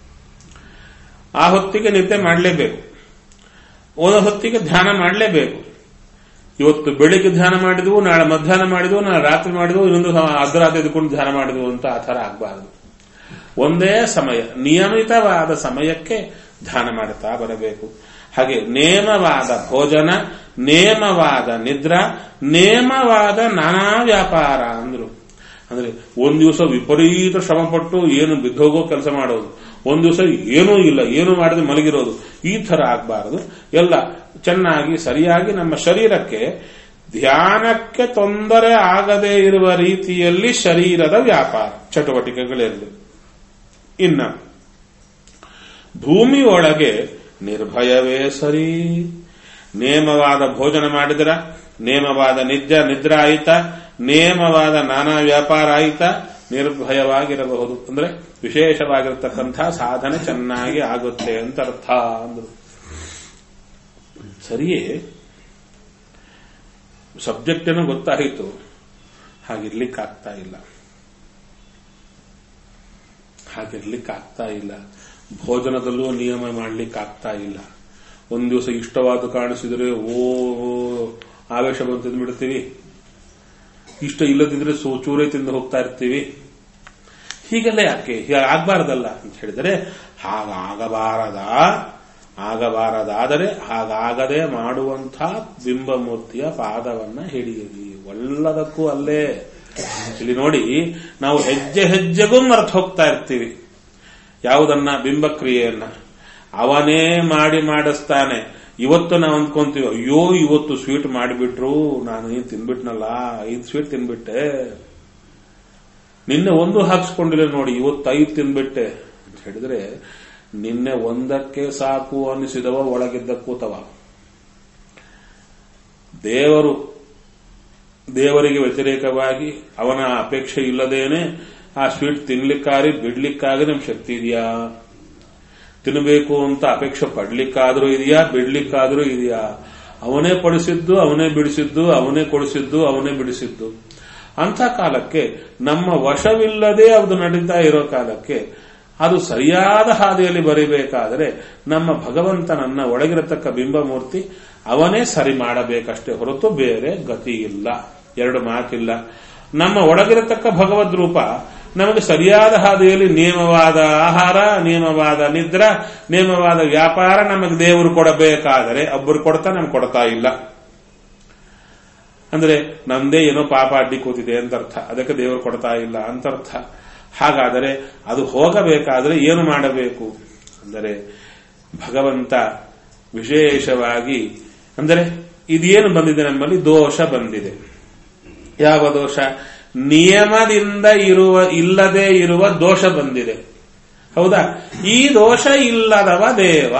ಆ ಹೊತ್ತಿಗೆ ನಿದ್ದೆ ಮಾಡಲೇಬೇಕು ಒಂದು ಹೊತ್ತಿಗೆ ಧ್ಯಾನ ಮಾಡಲೇಬೇಕು ಇವತ್ತು ಬೆಳಿಗ್ಗೆ ಧ್ಯಾನ ಮಾಡಿದ್ವು ನಾಳೆ ಮಧ್ಯಾಹ್ನ ಮಾಡಿದ್ವು ನಾಳೆ ರಾತ್ರಿ ಮಾಡಿದ್ವು ಇನ್ನೊಂದು ಅರ್ಧರಾತ್ರಿ ಎದ್ಕೊಂಡು ಧ್ಯಾನ ಮಾಡಿದ್ವು ಅಂತ ಆ ಥರ ಆಗಬಾರದು ಒಂದೇ ಸಮಯ ನಿಯಮಿತವಾದ ಸಮಯಕ್ಕೆ ಧ್ಯಾನ ಮಾಡುತ್ತಾ ಬರಬೇಕು ಹಾಗೆ ನೇಮವಾದ ಭೋಜನ ನೇಮವಾದ ನಿದ್ರಾ ನೇಮವಾದ ನಾನಾ ವ್ಯಾಪಾರ ಅಂದ್ರು ಅಂದ್ರೆ ಒಂದ್ ದಿವಸ ವಿಪರೀತ ಶ್ರಮಪಟ್ಟು ಏನು ಬಿದ್ದೋಗೋ ಕೆಲಸ ಮಾಡೋದು ಒಂದ್ ದಿವಸ ಏನೂ ಇಲ್ಲ ಏನು ಮಾಡದೆ ಮಲಗಿರೋದು ಈ ತರ ಆಗಬಾರದು ಎಲ್ಲ ಚೆನ್ನಾಗಿ ಸರಿಯಾಗಿ ನಮ್ಮ ಶರೀರಕ್ಕೆ ಧ್ಯಾನಕ್ಕೆ ತೊಂದರೆ ಆಗದೇ ಇರುವ ರೀತಿಯಲ್ಲಿ ಶರೀರದ ವ್ಯಾಪಾರ ಚಟುವಟಿಕೆಗಳಿರಲಿ ಇನ್ನ ಭೂಮಿಯೊಳಗೆ ನಿರ್ಭಯವೇ ಸರಿ ನೇಮವಾದ ಭೋಜನ ಮಾಡಿದ್ರ ನೇಮವಾದ ನಿದ್ಯ ನಿದ್ರಾ ಆಯಿತ ನೇಮವಾದ ನಾನಾ ವ್ಯಾಪಾರ ಆಯಿತ ನಿರ್ಭಯವಾಗಿರಬಹುದು ಅಂದ್ರೆ ವಿಶೇಷವಾಗಿರತಕ್ಕಂಥ ಸಾಧನೆ ಚೆನ್ನಾಗಿ ಆಗುತ್ತೆ ಅಂತ ಅರ್ಥ ಅಂದ್ರು ಸರಿಯೇ ಸಬ್ಜೆಕ್ಟ್ ಏನೋ ಗೊತ್ತಾಯಿತು ಹಾಗಿರ್ಲಿಕ್ಕಾಗ್ತಾ ಇಲ್ಲ ಹಾಗಿರ್ಲಿಕ್ಕಾಗ್ತಾ ಇಲ್ಲ ಭೋಜನದಲ್ಲೂ ನಿಯಮ ಮಾಡ್ಲಿಕ್ಕಾಗ್ತಾ ಇಲ್ಲ ಒಂದ್ ದಿವಸ ಇಷ್ಟವಾದ ಕಾಣಿಸಿದ್ರೆ ಓ ಆವೇಶ ಬಂದು ತಿಂದ್ಬಿಡ್ತೀವಿ ಇಷ್ಟ ಇಲ್ಲದಿದ್ರೆ ಸೋ ಚೂರೇ ತಿಂದು ಹೋಗ್ತಾ ಇರ್ತೀವಿ ಹೀಗೆಲ್ಲ ಯಾಕೆ ಹೀಗೆ ಆಗ್ಬಾರ್ದಲ್ಲ ಅಂತ ಹೇಳಿದರೆ ಹಾಗಾಗಬಾರದ ಆಗಬಾರದಾದರೆ ಹಾಗಾಗದೆ ಮಾಡುವಂಥ ಬಿಂಬಮೂರ್ತಿಯ ಪಾದವನ್ನ ಹಿಡಿಯಿರಿ ಒಳ್ಳದಕ್ಕೂ ಅಲ್ಲೇ ಇಲ್ಲಿ ನೋಡಿ ನಾವು ಹೆಜ್ಜೆ ಹೆಜ್ಜೆಗೂ ಮರೆತು ಹೋಗ್ತಾ ಇರ್ತೀವಿ ಯಾವುದನ್ನ ಬಿಂಬಕ್ರಿಯೆಯನ್ನ ಅವನೇ ಮಾಡಿ ಮಾಡಿಸ್ತಾನೆ ಇವತ್ತು ನಾವು ಅಂದ್ಕೊಂತೀವಿ ಅಯ್ಯೋ ಇವತ್ತು ಸ್ವೀಟ್ ಮಾಡಿಬಿಟ್ರು ನಾನು ಏನ್ ತಿನ್ಬಿಟ್ನಲ್ಲ ಐದು ಸ್ವೀಟ್ ತಿನ್ಬಿಟ್ಟೆ ನಿನ್ನೆ ಒಂದು ಹಾಕ್ಸ್ಕೊಂಡಿಲ್ಲ ನೋಡಿ ಇವತ್ತು ಐದು ತಿನ್ಬಿಟ್ಟೆ ಅಂತ ಹೇಳಿದ್ರೆ ನಿನ್ನೆ ಒಂದಕ್ಕೆ ಸಾಕು ಅನ್ನಿಸಿದವ ಒಳಗಿದ್ದ ಕೂತವ ದೇವರು ದೇವರಿಗೆ ವ್ಯತಿರೇಕವಾಗಿ ಅವನ ಅಪೇಕ್ಷೆ ಇಲ್ಲದೇನೆ ಆ ಸ್ವೀಟ್ ತಿನ್ಲಿಕ್ಕಾರಿ ಬಿಡ್ಲಿಕ್ಕಾಗಿ ನಮ್ ಶಕ್ತಿ ಇದೆಯಾ ತಿನ್ನಬೇಕು ಅಂತ ಅಪೇಕ್ಷೆ ಪಡ್ಲಿಕ್ಕಾದ್ರೂ ಇದೆಯಾ ಬಿಡ್ಲಿಕ್ಕಾದ್ರೂ ಇದೆಯಾ ಅವನೇ ಪಡಿಸಿದ್ದು ಅವನೇ ಬಿಡಿಸಿದ್ದು ಅವನೇ ಕೊಡಿಸಿದ್ದು ಅವನೇ ಬಿಡಿಸಿದ್ದು ಅಂಥ ಕಾಲಕ್ಕೆ ನಮ್ಮ ವಶವಿಲ್ಲದೆ ಅದು ನಡೀತಾ ಇರೋ ಕಾಲಕ್ಕೆ ಅದು ಸರಿಯಾದ ಹಾದಿಯಲ್ಲಿ ಬರೀಬೇಕಾದರೆ ನಮ್ಮ ಭಗವಂತನನ್ನ ಒಳಗಿರತಕ್ಕ ಬಿಂಬಮೂರ್ತಿ ಅವನೇ ಸರಿ ಮಾಡಬೇಕಷ್ಟೇ ಹೊರತು ಬೇರೆ ಗತಿ ಇಲ್ಲ ಎರಡು ಮಾತಿಲ್ಲ ನಮ್ಮ ಒಳಗಿರತಕ್ಕ ಭಗವದ್ ರೂಪ ನಮಗೆ ಸರಿಯಾದ ಹಾದಿಯಲ್ಲಿ ನಿಯಮವಾದ ಆಹಾರ ನಿಯಮವಾದ ನಿದ್ರ ನಿಯಮವಾದ ವ್ಯಾಪಾರ ನಮಗೆ ದೇವರು ಕೊಡಬೇಕಾದರೆ ಒಬ್ಬರು ಕೊಡ್ತಾ ನಮ್ಗೆ ಕೊಡ್ತಾ ಇಲ್ಲ ಅಂದ್ರೆ ನಮ್ದೇ ಏನೋ ಪಾಪ ಅಡ್ಡಿ ಕೂತಿದೆ ಅಂತ ಅರ್ಥ ಅದಕ್ಕೆ ದೇವರು ಕೊಡ್ತಾ ಇಲ್ಲ ಅಂತ ಅರ್ಥ ಹಾಗಾದರೆ ಅದು ಹೋಗಬೇಕಾದ್ರೆ ಏನು ಮಾಡಬೇಕು ಅಂದರೆ ಭಗವಂತ ವಿಶೇಷವಾಗಿ ಅಂದರೆ ಇದೇನು ಬಂದಿದೆ ನಮ್ಮಲ್ಲಿ ದೋಷ ಬಂದಿದೆ ಯಾವ ದೋಷ ನಿಯಮದಿಂದ ಇರುವ ಇಲ್ಲದೆ ಇರುವ ದೋಷ ಬಂದಿದೆ ಹೌದಾ ಈ ದೋಷ ಇಲ್ಲದವ ದೇವ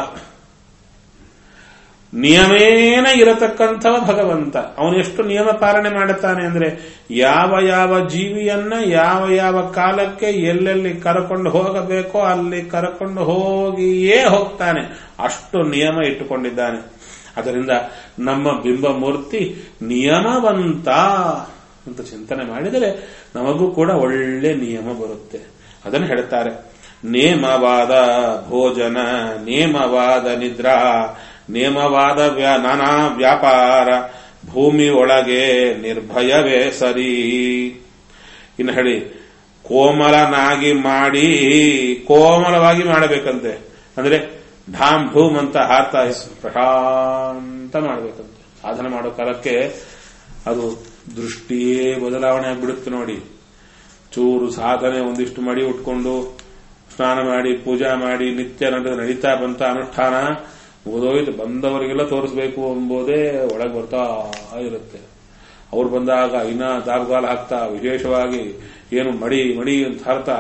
ನಿಯಮೇನ ಇರತಕ್ಕಂಥವ ಭಗವಂತ ಅವನು ಎಷ್ಟು ನಿಯಮ ಪಾಲನೆ ಮಾಡುತ್ತಾನೆ ಅಂದ್ರೆ ಯಾವ ಯಾವ ಜೀವಿಯನ್ನ ಯಾವ ಯಾವ ಕಾಲಕ್ಕೆ ಎಲ್ಲೆಲ್ಲಿ ಕರ್ಕೊಂಡು ಹೋಗಬೇಕೋ ಅಲ್ಲಿ ಕರ್ಕೊಂಡು ಹೋಗಿಯೇ ಹೋಗ್ತಾನೆ ಅಷ್ಟು ನಿಯಮ ಇಟ್ಟುಕೊಂಡಿದ್ದಾನೆ ಅದರಿಂದ ನಮ್ಮ ಬಿಂಬ ಮೂರ್ತಿ ನಿಯಮವಂತ ಅಂತ ಚಿಂತನೆ ಮಾಡಿದರೆ ನಮಗೂ ಕೂಡ ಒಳ್ಳೆ ನಿಯಮ ಬರುತ್ತೆ ಅದನ್ನು ಹೇಳ್ತಾರೆ ನೇಮವಾದ ಭೋಜನ ನೇಮವಾದ ನಿದ್ರಾ ನೇಮವಾದ ವ್ಯಾ ನಾನಾ ವ್ಯಾಪಾರ ಭೂಮಿ ಒಳಗೆ ನಿರ್ಭಯವೇ ಸರಿ ಇನ್ನು ಹೇಳಿ ಕೋಮಲನಾಗಿ ಮಾಡಿ ಕೋಮಲವಾಗಿ ಮಾಡಬೇಕಂತೆ ಅಂದ್ರೆ ಢಾಮ್ ಢೂಮ್ ಅಂತ ಹಾರ್ತಾ ಪ್ರಶಾಂತ ಮಾಡಬೇಕಂತೆ ಸಾಧನೆ ಮಾಡೋ ಕಾಲಕ್ಕೆ ಅದು ದೃಷ್ಟಿಯೇ ಬದಲಾವಣೆ ಆಗ್ಬಿಡುತ್ತೆ ನೋಡಿ ಚೂರು ಸಾಧನೆ ಒಂದಿಷ್ಟು ಮಡಿ ಉಟ್ಕೊಂಡು ಸ್ನಾನ ಮಾಡಿ ಪೂಜಾ ಮಾಡಿ ನಿತ್ಯ ನಡೆದ ನಡೀತಾ ಬಂತ ಅನುಷ್ಠಾನ ಮುಗಿದೋಯ್ತು ಬಂದವರಿಗೆಲ್ಲ ತೋರಿಸ್ಬೇಕು ಎಂಬುದೇ ಒಳಗೆ ಬರ್ತಾ ಇರುತ್ತೆ ಅವ್ರು ಬಂದಾಗ ಇನ್ನ ದಾಬಗಾಲ ಹಾಕ್ತಾ ವಿಶೇಷವಾಗಿ ಏನು ಮಡಿ ಮಡಿ ಅಂತ ಹಾರ್ತಾ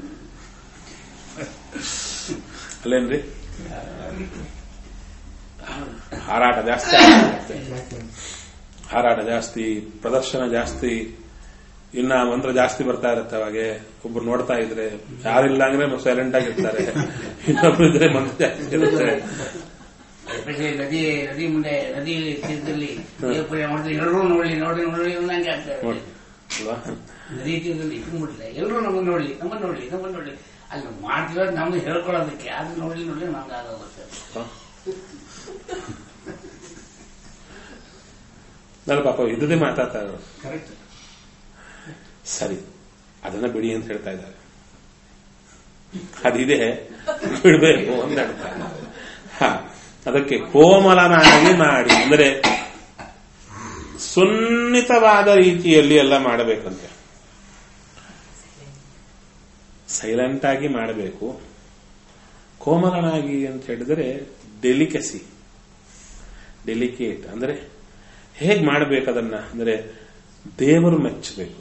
ಅಲ್ಲೇನ್ರಿ ಹಾರಾಟ ಜಾಸ್ತಿ ಆಗುತ್ತೆ ಹಾರಾಟ ಜಾಸ್ತಿ ಪ್ರದರ್ಶನ ಜಾಸ್ತಿ ಇನ್ನ ಮಂತ್ರ ಜಾಸ್ತಿ ಬರ್ತಾ ಇರುತ್ತೆ ಅವಾಗೆ ಒಬ್ರು ನೋಡ್ತಾ ಇದ್ರೆ ಯಾರಿಲ್ಲ ಅಂದ್ರೆ ಸೈಲೆಂಟ್ ಆಗಿರ್ತಾರೆ ಇನ್ನೊಬ್ರು ಇದ್ರೆ ಮಂತ್ರ ಜಾಸ್ತಿ ಇರುತ್ತೆ ಎಸ್ಪೆಷಲಿ ನದಿ ನದಿ ಮುಂದೆ ನದಿ ತೀರದಲ್ಲಿ ದೇವ್ರ ಪೂಜೆ ಮಾಡಿದ್ರೆ ಎಲ್ಲರೂ ನೋಡಿ ನೋಡಿ ನೋಡಿ ನಂಗೆ ಆಗ್ತದೆ ನೋಡಿ ಅಲ್ವಾ ನದಿ ತೀರದಲ್ಲಿ ಇಟ್ಕೊಂಡ್ಬಿಟ್ಟಿಲ್ಲ ಎಲ್ಲರೂ ನಮ್ಮನ್ನ ನೋಡ್ಲಿ ನಮ್ಮನ್ನ ನೋಡ್ಲಿ ನಮ್ಮನ್ನ ನೋಡ್ಲಿ ಅಲ್ಲಿ ಮಾಡ್ತಿರೋದು ನಮ್ಗೆ ಹೇಳ್ಕೊಳ್ಳೋದಕ್ಕೆ ಅದು ನೋಡ್ಲಿ ನೋಡ್ಲಿ ನಮ್ಗೆ ಆಗೋಗುತ್ತೆ ನಾನು ಪಾಪ ಇದ್ದದೇ ಮಾತಾಡ್ತಾ ಇರೋದು ಕರೆಕ್ಟ್ ಸರಿ ಅದನ್ನ ಬಿಡಿ ಅಂತ ಹೇಳ್ತಾ ಇದ್ದಾರೆ ಅದಿದೆ ಬಿಡಬೇಕು ಅಂತ ಹೇಳ್ತಾರೆ ಹ ಅದಕ್ಕೆ ಕೋಮಲನಾಗಿ ಮಾಡಿ ಅಂದರೆ ಸುನ್ನಿತವಾದ ರೀತಿಯಲ್ಲಿ ಎಲ್ಲ ಮಾಡಬೇಕಂತೆ ಸೈಲೆಂಟ್ ಆಗಿ ಮಾಡಬೇಕು ಕೋಮಲನಾಗಿ ಅಂತ ಹೇಳಿದರೆ ಡೆಲಿಕಸಿ ಡೆಲಿಕೇಟ್ ಅಂದ್ರೆ ಹೇಗೆ ಮಾಡಬೇಕದನ್ನ ಅಂದ್ರೆ ದೇವರು ಮೆಚ್ಚಬೇಕು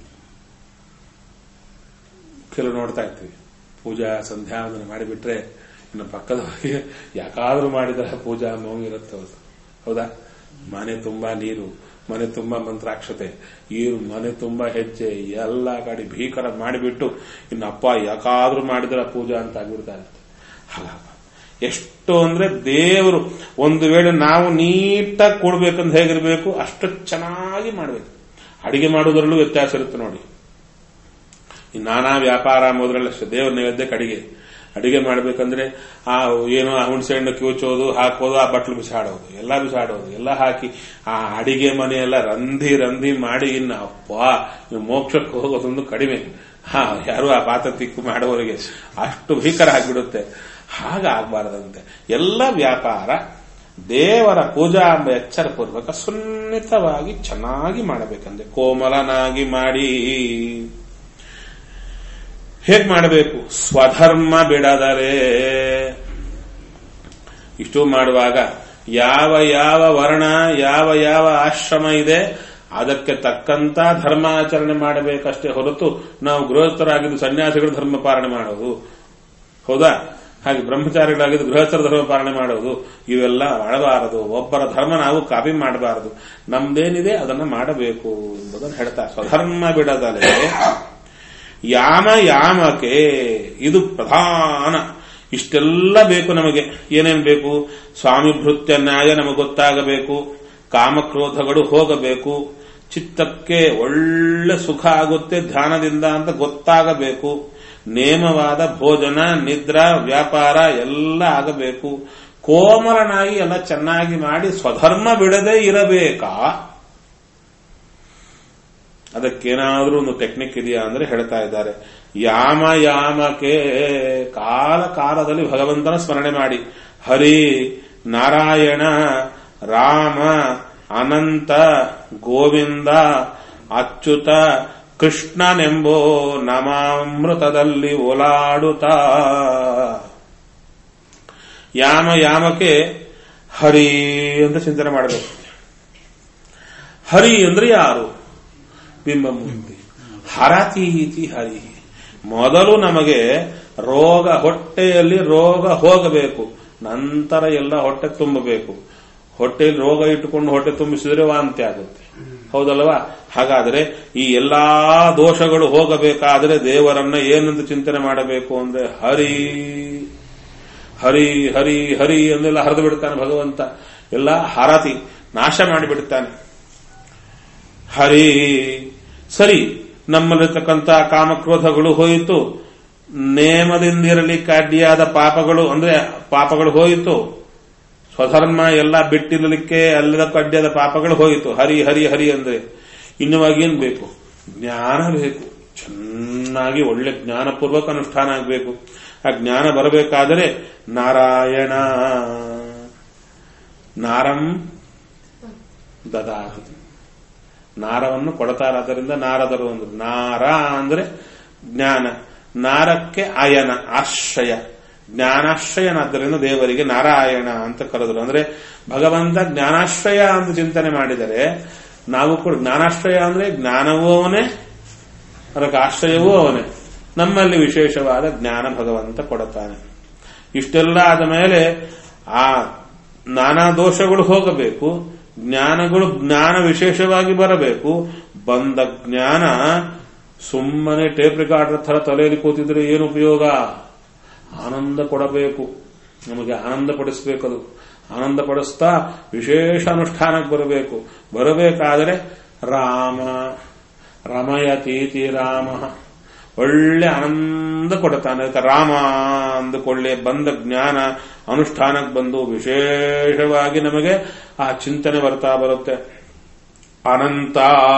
ಕೆಲವು ನೋಡ್ತಾ ಇರ್ತೀವಿ ಪೂಜಾ ಸಂಧ್ಯಾ ಅದನ್ನ ಮಾಡಿಬಿಟ್ರೆ ಇನ್ನು ಪಕ್ಕದವರಿಗೆ ಯಾಕಾದ್ರೂ ಮಾಡಿದ್ರೆ ಪೂಜಾ ನೋವಿರುತ್ತೆ ಅವತ್ತು ಹೌದಾ ಮನೆ ತುಂಬಾ ನೀರು ಮನೆ ತುಂಬಾ ಮಂತ್ರಾಕ್ಷತೆ ಈ ಮನೆ ತುಂಬಾ ಹೆಜ್ಜೆ ಎಲ್ಲ ಕಡೆ ಭೀಕರ ಮಾಡಿಬಿಟ್ಟು ಇನ್ನು ಅಪ್ಪ ಯಾಕಾದ್ರೂ ಮಾಡಿದ್ರ ಪೂಜಾ ಅಂತ ಆಗ್ಬಿಡ್ತಾರೆ ಹಾಗಾಗ ಎಷ್ಟು ಅಂದ್ರೆ ದೇವರು ಒಂದು ವೇಳೆ ನಾವು ನೀಟಾಗಿ ಕೊಡ್ಬೇಕಂತ ಹೇಗಿರ್ಬೇಕು ಅಷ್ಟು ಚೆನ್ನಾಗಿ ಮಾಡಬೇಕು ಅಡಿಗೆ ಮಾಡೋದ್ರಲ್ಲೂ ವ್ಯತ್ಯಾಸ ಇರುತ್ತೆ ನೋಡಿ ಈ ನಾನಾ ವ್ಯಾಪಾರ ಮೊದಲಷ್ಟೇ ದೇವ್ರ ನೈವೇದ್ಯಕ್ಕೆ ಅಡಿಗೆ ಅಡಿಗೆ ಮಾಡ್ಬೇಕಂದ್ರೆ ಆ ಏನೋ ಆ ಹುಣಸೆ ಹಣ್ಣು ಕಿವುಚೋದು ಹಾಕೋದು ಆ ಬಟ್ಲು ಬಿಸಾಡೋದು ಎಲ್ಲ ಬಿಸಾಡೋದು ಎಲ್ಲ ಹಾಕಿ ಆ ಅಡಿಗೆ ಮನೆಯೆಲ್ಲ ರಂಧಿ ರಂಧಿ ಮಾಡಿ ಇನ್ನು ಅಪ್ಪ ಇನ್ನು ಮೋಕ್ಷಕ್ಕೆ ಹೋಗೋದೊಂದು ಕಡಿಮೆ ಹಾ ಯಾರು ಆ ಪಾತ್ರ ತಿಕ್ಕು ಮಾಡೋವರಿಗೆ ಅಷ್ಟು ಭೀಕರ ಆಗಿಬಿಡುತ್ತೆ ಹಾಗಾಗಬಾರದಂತೆ ಎಲ್ಲ ವ್ಯಾಪಾರ ದೇವರ ಪೂಜಾ ಎಂಬ ಎಚ್ಚರಪೂರ್ವಕ ಸುನ್ನಿತವಾಗಿ ಚೆನ್ನಾಗಿ ಮಾಡಬೇಕಂದ್ರೆ ಕೋಮಲನಾಗಿ ಮಾಡಿ ಹೇಗ್ ಮಾಡಬೇಕು ಸ್ವಧರ್ಮ ಬಿಡದರೆ ಇಷ್ಟು ಮಾಡುವಾಗ ಯಾವ ಯಾವ ವರ್ಣ ಯಾವ ಯಾವ ಆಶ್ರಮ ಇದೆ ಅದಕ್ಕೆ ತಕ್ಕಂತ ಧರ್ಮಾಚರಣೆ ಮಾಡಬೇಕಷ್ಟೇ ಹೊರತು ನಾವು ಗೃಹಸ್ಥರಾಗಿದ್ದು ಸನ್ಯಾಸಿಗಳು ಧರ್ಮ ಪಾಲನೆ ಮಾಡೋದು ಹೌದಾ ಹಾಗೆ ಬ್ರಹ್ಮಚಾರಿಗಳಾಗಿದ್ದು ಗೃಹಸ್ಥರ ಧರ್ಮ ಪಾಲನೆ ಮಾಡೋದು ಇವೆಲ್ಲ ಮಾಡಬಾರದು ಒಬ್ಬರ ಧರ್ಮ ನಾವು ಕಾಪಿ ಮಾಡಬಾರದು ನಮ್ದೇನಿದೆ ಅದನ್ನ ಮಾಡಬೇಕು ಎಂಬುದನ್ನು ಹೇಳ್ತಾರೆ ಸ್ವಧರ್ಮ ಬಿಡದಲೆ ಯಾಮ ಯಾಮಕೆ ಇದು ಪ್ರಧಾನ ಇಷ್ಟೆಲ್ಲ ಬೇಕು ನಮಗೆ ಏನೇನ್ ಬೇಕು ಸ್ವಾಮಿ ಭೃತ್ಯ ನ್ಯಾಯ ನಮಗೆ ಗೊತ್ತಾಗಬೇಕು ಕಾಮಕ್ರೋಧಗಳು ಹೋಗಬೇಕು ಚಿತ್ತಕ್ಕೆ ಒಳ್ಳೆ ಸುಖ ಆಗುತ್ತೆ ಧ್ಯಾನದಿಂದ ಅಂತ ಗೊತ್ತಾಗಬೇಕು ನೇಮವಾದ ಭೋಜನ ನಿದ್ರಾ ವ್ಯಾಪಾರ ಎಲ್ಲ ಆಗಬೇಕು ಕೋಮಲನಾಗಿ ಎಲ್ಲ ಚೆನ್ನಾಗಿ ಮಾಡಿ ಸ್ವಧರ್ಮ ಬಿಡದೆ ಇರಬೇಕಾ ಅದಕ್ಕೇನಾದ್ರೂ ಒಂದು ಟೆಕ್ನಿಕ್ ಇದೆಯಾ ಅಂದ್ರೆ ಹೇಳ್ತಾ ಇದ್ದಾರೆ ಯಾಮ ಯಾಮಕ್ಕೆ ಕಾಲ ಕಾಲದಲ್ಲಿ ಭಗವಂತನ ಸ್ಮರಣೆ ಮಾಡಿ ಹರಿ ನಾರಾಯಣ ರಾಮ ಅನಂತ ಗೋವಿಂದ ಅಚ್ಯುತ ಕೃಷ್ಣನೆಂಬೋ ನಮಾಮೃತದಲ್ಲಿ ಓಲಾಡುತ್ತಾ ಯಾಮ ಯಾಮಕ್ಕೆ ಹರಿ ಅಂತ ಚಿಂತನೆ ಮಾಡಬೇಕು ಹರಿ ಅಂದ್ರೆ ಯಾರು ಬಿಂಬಮೂರ್ತಿ ಹರತೀತಿ ಹರಿ ಮೊದಲು ನಮಗೆ ರೋಗ ಹೊಟ್ಟೆಯಲ್ಲಿ ರೋಗ ಹೋಗಬೇಕು ನಂತರ ಎಲ್ಲ ಹೊಟ್ಟೆ ತುಂಬಬೇಕು ಹೊಟ್ಟೆಯಲ್ಲಿ ರೋಗ ಇಟ್ಟುಕೊಂಡು ಹೊಟ್ಟೆ ತುಂಬಿಸಿದ್ರೆ ವಾಂತಿ ಆಗುತ್ತೆ ಹೌದಲ್ವಾ ಹಾಗಾದ್ರೆ ಈ ಎಲ್ಲಾ ದೋಷಗಳು ಹೋಗಬೇಕಾದ್ರೆ ದೇವರನ್ನ ಏನಂತ ಚಿಂತನೆ ಮಾಡಬೇಕು ಅಂದ್ರೆ ಹರಿ ಹರಿ ಹರಿ ಹರಿ ಅಂದೆಲ್ಲ ಹರಿದು ಬಿಡ್ತಾನೆ ಭಗವಂತ ಎಲ್ಲ ಹರತಿ ನಾಶ ಮಾಡಿಬಿಡ್ತಾನೆ ಹರಿ ಸರಿ ನಮ್ಮಲ್ಲಿರ್ತಕ್ಕಂಥ ಕಾಮಕ್ರೋಧಗಳು ಹೋಯಿತು ನೇಮದಿಂದಿರಲಿಕ್ಕೆ ಅಡ್ಡಿಯಾದ ಪಾಪಗಳು ಅಂದ್ರೆ ಪಾಪಗಳು ಹೋಯಿತು ಸ್ವಧರ್ಮ ಎಲ್ಲ ಬಿಟ್ಟಿರಲಿಕ್ಕೆ ಅಲ್ಲದಕ್ಕೂ ಅಡ್ಡಿಯಾದ ಪಾಪಗಳು ಹೋಯಿತು ಹರಿ ಹರಿ ಹರಿ ಅಂದ್ರೆ ಇನ್ನುವಾಗಿ ಏನ್ ಬೇಕು ಜ್ಞಾನ ಬೇಕು ಚೆನ್ನಾಗಿ ಒಳ್ಳೆ ಜ್ಞಾನಪೂರ್ವಕ ಅನುಷ್ಠಾನ ಆಗಬೇಕು ಆ ಜ್ಞಾನ ಬರಬೇಕಾದರೆ ನಾರಾಯಣ ನಾರಂ ದದಾತಿ ನಾರವನ್ನು ಕೊಡತಾರಾದ್ದರಿಂದ ನಾರದರು ಅಂದ್ರು ನಾರ ಅಂದ್ರೆ ಜ್ಞಾನ ನಾರಕ್ಕೆ ಅಯನ ಆಶ್ರಯ ಜ್ಞಾನಾಶ್ರಯನಾದ್ದರಿಂದ ದೇವರಿಗೆ ನಾರಾಯಣ ಅಂತ ಕರೆದರು ಅಂದ್ರೆ ಭಗವಂತ ಜ್ಞಾನಾಶ್ರಯ ಅಂತ ಚಿಂತನೆ ಮಾಡಿದರೆ ನಾವು ಕೂಡ ಜ್ಞಾನಾಶ್ರಯ ಅಂದ್ರೆ ಜ್ಞಾನವೂ ಅವನೇ ಅದಕ್ಕೆ ಆಶ್ರಯವೂ ಅವನೇ ನಮ್ಮಲ್ಲಿ ವಿಶೇಷವಾದ ಜ್ಞಾನ ಭಗವಂತ ಕೊಡುತ್ತಾನೆ ಇಷ್ಟೆಲ್ಲ ಆದ ಮೇಲೆ ಆ ನಾನಾ ದೋಷಗಳು ಹೋಗಬೇಕು ಜ್ಞಾನಗಳು ಜ್ಞಾನ ವಿಶೇಷವಾಗಿ ಬರಬೇಕು ಬಂದ ಜ್ಞಾನ ಸುಮ್ಮನೆ ಟೇಪ್ ರಿಕಾರ್ಡರ್ ಥರ ತಲೆಯಲ್ಲಿ ಕೂತಿದ್ರೆ ಏನು ಉಪಯೋಗ ಆನಂದ ಕೊಡಬೇಕು ನಮಗೆ ಆನಂದ ಪಡಿಸಬೇಕದು ಆನಂದ ಪಡಿಸ್ತಾ ವಿಶೇಷ ಅನುಷ್ಠಾನಕ್ಕೆ ಬರಬೇಕು ಬರಬೇಕಾದರೆ ರಾಮ ರಮಯತೀತಿ ರಾಮ ಒಳ್ಳೆ ಆನಂದ ಕೊಡುತ್ತಾನೆ ಅದಕ್ಕೆ ರಾಮ ಅಂದುಕೊಳ್ಳೆ ಬಂದ ಜ್ಞಾನ ಅನುಷ್ಠಾನಕ್ಕೆ ಬಂದು ವಿಶೇಷವಾಗಿ ನಮಗೆ ಆ ಚಿಂತನೆ ಬರ್ತಾ ಬರುತ್ತೆ ಅನಂತ